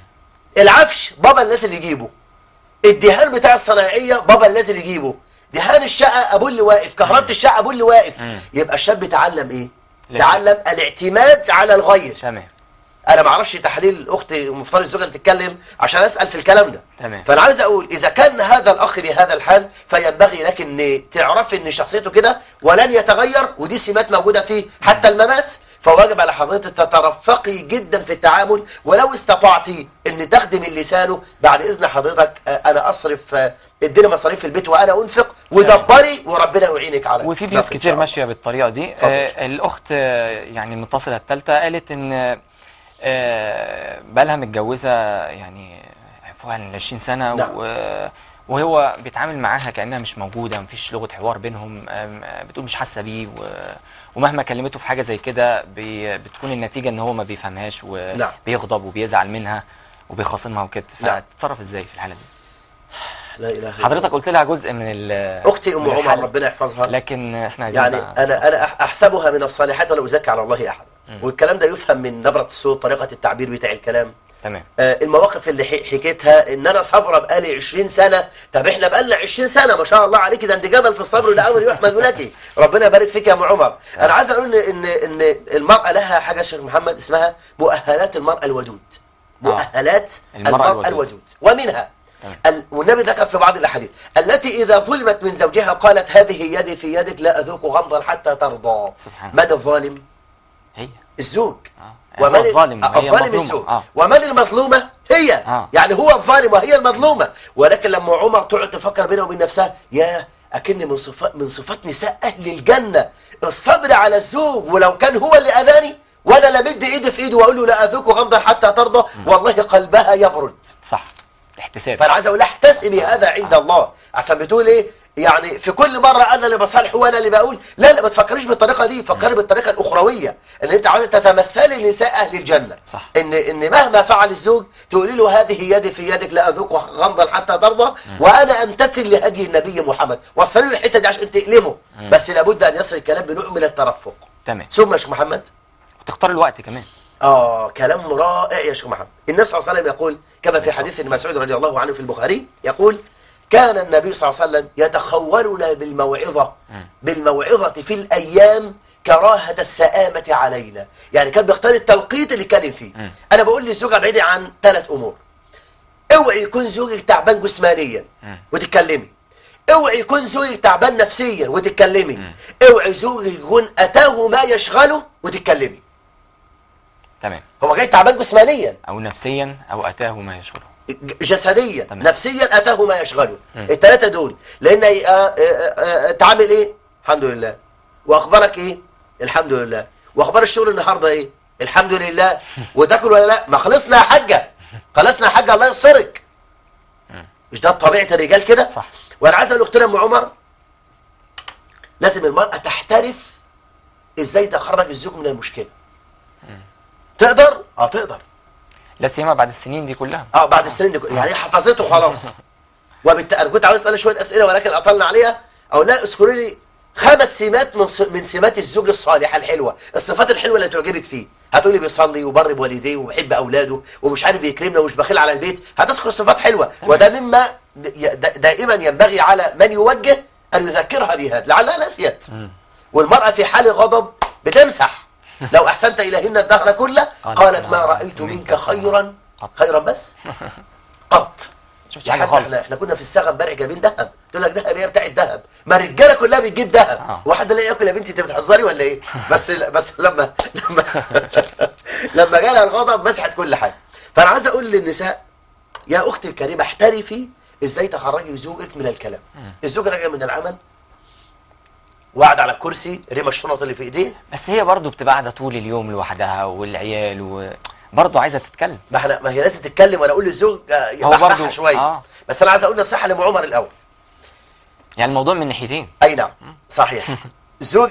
العفش بابا الناس اللي يجيبه الدهان بتاع الصناعيه بابا لازم يجيبه دهان الشقه ابوه اللي واقف كهرباء الشقه ابوه اللي واقف مم. يبقى الشاب اتعلم ايه لا تعلم الاعتماد على الغير تمام انا ما اعرفش تحليل اختي مفترض الزوجه اللي تتكلم عشان اسال في الكلام ده تمام. فانا عايز اقول اذا كان هذا الاخ بهذا الحال فينبغي لك ان تعرفي ان شخصيته كده ولن يتغير ودي سمات موجوده فيه حتى الممات فواجب على حضرتك تترفقي جدا في التعامل ولو استطعتي ان تخدمي لسانه بعد اذن حضرتك آه، انا اصرف آه، اديني مصاريف في البيت وانا انفق ودبري وربنا يعينك على وفي النفق بيوت إن كتير شاء ماشيه بالطريقه دي اتفضل. آه الاخت آه، يعني المتصله الثالثه قالت ان آه بقالها متجوزه يعني فوق ال 20 سنه نعم. و وهو بيتعامل معاها كانها مش موجوده مفيش لغه حوار بينهم آم، آه، بتقول مش حاسه بيه و... ومهما كلمته في حاجه زي كده بي... بتكون النتيجه ان هو ما بيفهمهاش نعم. وبيغضب وبيزعل منها وبيخاصمها وكده نعم. فتتصرف ازاي في الحاله دي لا اله إلا حضرتك الله. قلت لها جزء من ال اختي ام من عمر الحل. ربنا يحفظها لكن احنا عايزين يعني بقى انا تفصيل. انا أح- احسبها من الصالحات ولا ازكي على الله احدا والكلام ده يفهم من نبره الصوت طريقه التعبير بتاع الكلام تمام آه، المواقف اللي ح- حكيتها ان انا صابره بقالي 20 سنه طب احنا بقالنا 20 سنه ما شاء الله عليك ده انت جبل في الصبر ولا امر يحمد لك ربنا يبارك فيك يا ام عمر انا عايز اقول ان ان ان المراه لها حاجه يا شيخ محمد اسمها مؤهلات المراه الودود مؤهلات المرأة المراه الودود. الودود ومنها تمام. ال- والنبي ذكر في بعض الاحاديث التي اذا ظلمت من زوجها قالت هذه يدي في يدك لا اذوق غمضا حتى ترضى سبحان من الظالم هي الزوج آه. هو الظالم آه، وهي الظالم المظلومة. الزوج آه. ومن المظلومة هي آه. يعني هو الظالم وهي المظلومة ولكن لما عمر تقعد تفكر بينها وبين نفسها يا أكن من صفات من صفات نساء أهل الجنة الصبر على الزوج ولو كان هو اللي أذاني وأنا لمد إيدي في إيده وأقول له لا أذوق غمضا حتى ترضى والله قلبها يبرد صح الاحتساب فانا عايز اقول لها احتسبي هذا عند الله عشان بتقول ايه يعني في كل مره انا اللي بصالح وانا اللي بقول لا لا ما تفكريش بالطريقه دي فكري بالطريقه الاخرويه ان انت عاوزه تتمثلي نساء اهل الجنه صح. ان ان مهما فعل الزوج تقولي له هذه يدي في يدك لا اذوق غمضا حتى ترضى وانا امتثل لهدي النبي محمد وصلي له الحته دي عشان تألمه بس لابد ان يصل الكلام بنوع من الترفق تمام ثم يا شيخ محمد وتختار الوقت كمان آه كلام رائع يا شيخ محمد النبي صلى الله عليه وسلم يقول كما في عليه حديث الصلاة ابن مسعود رضي الله عنه في البخاري يقول كان النبي صلى الله عليه وسلم يتخولنا بالموعظة بالموعظة في الأيام كراهة السآمة علينا يعني كان بيختار التوقيت اللي يتكلم فيه مم. أنا بقول للزوجة ابعدي عن ثلاث أمور اوعي يكون زوجك تعبان جسمانيا مم. وتتكلمي اوعي يكون زوجك تعبان نفسيا وتتكلمي اوعي زوجك يكون أتاه ما يشغله وتتكلمي تمام هو جاي تعبان جسمانيا او نفسيا او اتاه ما يشغله جسديا تمام. نفسيا اتاه ما يشغله الثلاثه دول لان آه، آه، آه، تعمل ايه الحمد لله واخبارك ايه الحمد لله واخبار الشغل النهارده ايه الحمد لله وتاكل ولا لا ما خلصنا يا حاجه خلصنا يا حاجه الله يسترك مش ده طبيعه الرجال كده صح. وانا عايز اقول لاختنا ام عمر لازم المراه تحترف ازاي تخرج الزوج من المشكله تقدر اه تقدر لا سيما بعد السنين دي كلها اه بعد السنين دي كل- يعني حفظته خلاص وبالتالي انا كنت عاوز اسال شويه اسئله ولكن اطلنا عليها او لا اذكري لي خمس سمات من ص- من سمات الزوج الصالحه الحلوه الصفات الحلوه اللي تعجبك فيه هتقولي بيصلي وبر بوالديه وبيحب اولاده ومش عارف بيكرمنا ومش بخيل على البيت هتذكر صفات حلوه وده مما ي- دا- دائما ينبغي على من يوجه ان يذكرها بهذا لعلها نسيت والمراه في حال غضب بتمسح لو احسنت اليهن الدهر كله قالت ما رايت منك خيرا خيرا بس قط شفتش يا حاجه حاج خالص احنا احنا كنا في الساغه امبارح جايبين ذهب تقول لك ذهب ايه بتاع الذهب ما الرجاله كلها بتجيب ذهب آه. واحد لا ياكل يا بنتي انت بتهزري ولا ايه بس بس لما لما لما جالها الغضب مسحت كل حاجه فانا عايز اقول للنساء يا اختي الكريمه احترفي ازاي تخرجي زوجك من الكلام الزوج راجع من العمل وقعد على الكرسي رمى الشنط اللي في ايديه بس هي برضو بتبقى قاعده طول اليوم لوحدها والعيال وبرضه عايزه تتكلم ما احنا ما هي لازم تتكلم وانا اقول للزوج آه، هو يبحبحها برضو- شويه آه. بس انا عايز اقول نصيحه لام عمر الاول يعني الموضوع من ناحيتين اي نعم صحيح زوج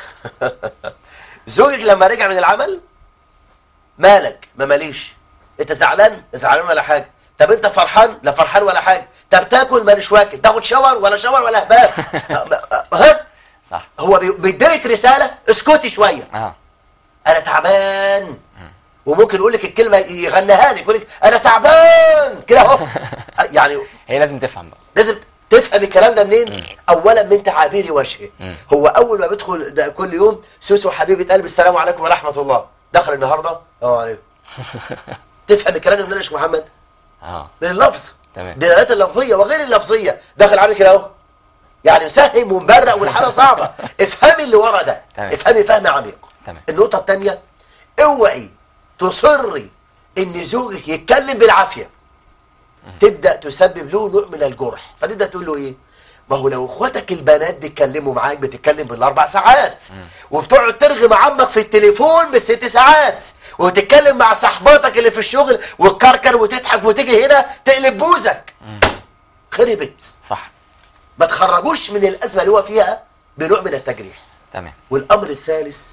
زوجك لما رجع من العمل مالك ما ماليش انت زعلان زعلان ولا حاجه طب انت فرحان لا فرحان ولا حاجه طب تاكل ماليش واكل تاخد شاور ولا شاور ولا هباب ها صح هو بي- بيديلك رساله اسكتي شويه اه انا تعبان وممكن يقول لك الكلمه يغنيها لك يقول لك انا تعبان كده اهو يعني هي لازم تفهم بقى لازم تفهم الكلام ده منين اولا من تعابير وجهه مم. هو اول ما بيدخل ده كل يوم سوسو حبيبه قلبي السلام عليكم ورحمه الله دخل النهارده اه عليكم تفهم الكلام ده منين يا شيخ محمد اه من اللفظ تمام. دلالات اللفظيه وغير اللفظيه داخل عامل كده اهو يعني مسهم ومبرق والحاله صعبه افهمي اللي ورا ده تمام. افهمي فهم عميق تمام. النقطه الثانيه اوعي تصري ان زوجك يتكلم بالعافيه تبدا تسبب له نوع من الجرح فتبدا تقول له ايه ما هو لو اخواتك البنات بيتكلموا معاك بتتكلم بالاربع ساعات وبتقعد ترغي مع عمك في التليفون بالست ساعات وتتكلم مع صاحباتك اللي في الشغل وتكركر وتضحك وتيجي هنا تقلب بوزك خربت صح ما تخرجوش من الازمه اللي هو فيها بنوع من التجريح تمام والامر الثالث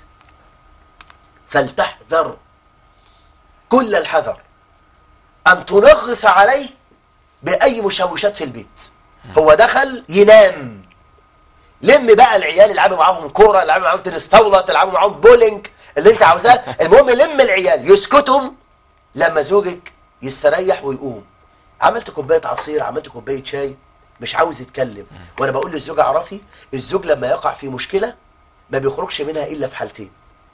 فلتحذر كل الحذر ان تنغص عليه باي مشوشات في البيت هو دخل ينام لم بقى العيال يلعبوا معاهم كوره يلعبوا معاهم تنس طاوله تلعبوا معاهم بولينج اللي انت عاوزاه المهم لم العيال يسكتهم لما زوجك يستريح ويقوم عملت كوبايه عصير عملت كوبايه شاي مش عاوز يتكلم وانا بقول للزوج اعرفي الزوج لما يقع في مشكله ما بيخرجش منها الا في حالتين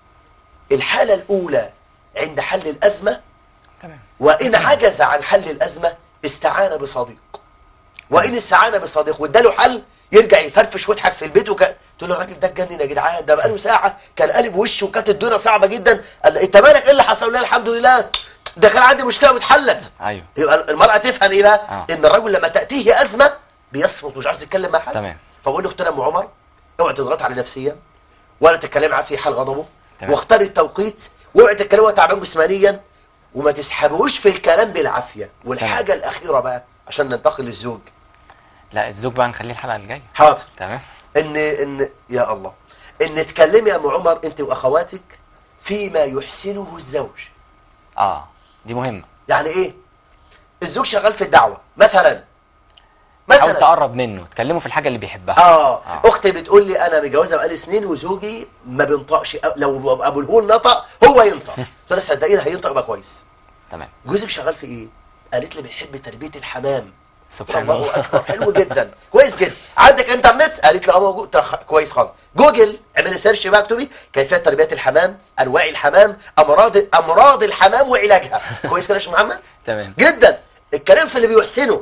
الحاله الاولى عند حل الازمه تمام وإن عجز عن حل الأزمة استعان بصديق وإن استعان بصديق واداله حل يرجع يفرفش ويضحك في البيت وك... تقول له الراجل ده اتجنن يا جدعان ده بقاله ساعة كان قالب وشه وكانت الدنيا صعبة جدا قال له انت مالك ايه اللي حصل لا الحمد لله ده كان عندي مشكلة واتحلت ايوه يبقى المرأة تفهم ايه بقى؟ آه. ان الرجل لما تأتيه أزمة بيصمت مش عاوز يتكلم مع حد تمام. فبقول له اختار ام عمر اوعى تضغط على نفسيا ولا تتكلم معاه في حال غضبه تمام. واختار التوقيت واوعى تتكلم وهو تعبان جسمانيا وما تسحبوش في الكلام بالعافيه والحاجه الاخيره بقى عشان ننتقل للزوج لا الزوج بقى نخليه الحلقه الجايه حاضر تمام ان ان يا الله ان تكلمي يا ام عمر انت واخواتك فيما يحسنه الزوج اه دي مهمه يعني ايه الزوج شغال في الدعوه مثلا حاول مثلا تقرب منه تكلمه في الحاجه اللي بيحبها اه آه. اختي بتقول لي انا متجوزه بقالي سنين وزوجي ما بينطقش أ- لو ابو الهول نطق هو ينطق قلت لها صدقيني هينطق يبقى كويس تمام جوزك شغال في ايه قالت لي بيحب تربيه الحمام سبحان الله الله اكبر حلو جدا كويس جدا عندك انترنت قالت لي اه موجود طب خ- كويس خالص جوجل اعملي سيرش بقى اكتبي كيفيه تربيه الحمام انواع الحمام امراض امراض الحمام وعلاجها كويس كده يا شيخ محمد تمام جدا الكلام في اللي بيحسنه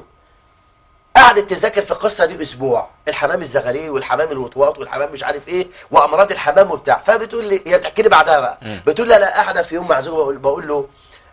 قعدت تذاكر في القصه دي اسبوع الحمام الزغاليل والحمام الوطواط والحمام مش عارف ايه وامراض الحمام وبتاع فبتقول لي هي بتحكي لي بعدها بقى مم. بتقول لي انا قاعده في يوم مع زوجي بقول, بقول له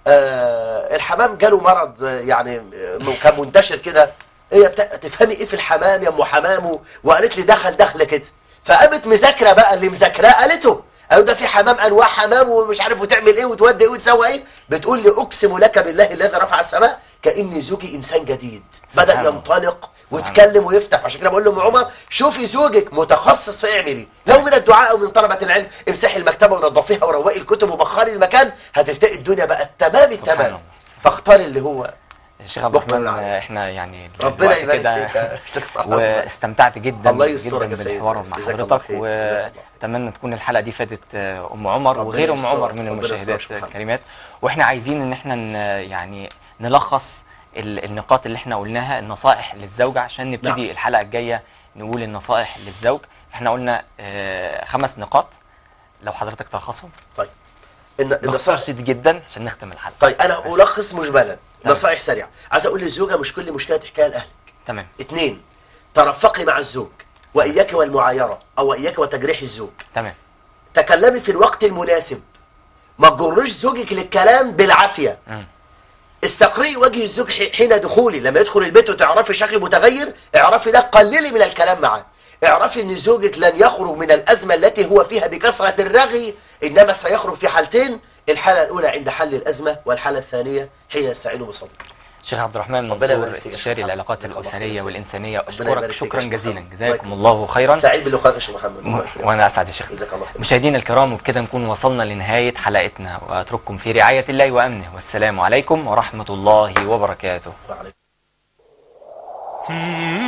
آه الحمام جاله مرض آه، يعني آه، كان منتشر كده هي بتا... تفهمي ايه في الحمام يا ام حمام وقالت لي دخل دخل كده فقامت مذاكره بقى اللي مذاكراه قالته قالوا ده في حمام انواع حمام ومش عارف وتعمل ايه وتودي ايه وتسوي ايه بتقول لي اقسم لك بالله الذي رفع السماء كاني زوجي انسان جديد بدا سبحان الله. ينطلق سبحان ويتكلم ويفتح عشان كده بقول له ام عمر شوفي زوجك متخصص في اعملي لو من الدعاء او من طلبه العلم امسحي المكتبه ونظفيها وروقي الكتب وبخري المكان هتلتقي الدنيا بقى تمام سبحان التمام الله. فاختاري اللي هو الشيخ عبد ربنا الرحمن يعينك. احنا يعني ربنا الوقت يبارك كده فيك يا شيخ محمد. واستمتعت جدا الله يسترك جدا يا سيدي. بالحوار مع جزاك الله حضرتك خير. جزاك الله. واتمنى تكون الحلقه دي فادت آه، ام عمر ربنا وغير ام يسترك. عمر من ربنا المشاهدات يسترك. الكريمات واحنا عايزين ان احنا ن- يعني نلخص ال- النقاط اللي احنا قلناها النصائح للزوجه عشان نبتدي نعم. الحلقه الجايه نقول النصائح للزوج احنا قلنا آه، خمس نقاط لو حضرتك تلخصهم طيب الن- باختصار النصائح شديد جدا عشان نختم الحلقه طيب انا الخص مجملا تمام. نصائح سريعه عايز اقول للزوجه مش كل مشكله تحكيها لاهلك تمام اثنين ترفقي مع الزوج واياك والمعايره او اياك وتجريح الزوج تمام تكلمي في الوقت المناسب ما تجرش زوجك للكلام بالعافيه مم. استقرئي وجه الزوج ح- حين دخولي لما يدخل البيت وتعرفي شكل متغير اعرفي ده قللي من الكلام معاه اعرفي ان زوجك لن يخرج من الازمه التي هو فيها بكثره الرغي انما سيخرج في حالتين الحاله الاولى عند حل الازمه والحاله الثانيه حين يستعين بصديق شيخ عبد الرحمن ربنا منصور يبارك فيك يا استشاري شيخ العلاقات محمد. جزاك الله الاسريه خير. والانسانيه ربنا اشكرك يبارك فيك شكرا يا شيخ جزيلا محمد. جزاكم الله الله خيرا سعيد بلقائك يا شيخ محمد م- الله يخليك. وانا اسعد يا شيخ جزاك الله خير مشاهدينا الكرام وبكده نكون وصلنا لنهايه حلقتنا واترككم في رعايه الله وامنه والسلام عليكم ورحمه الله وبركاته وعليكم Mm-hmm.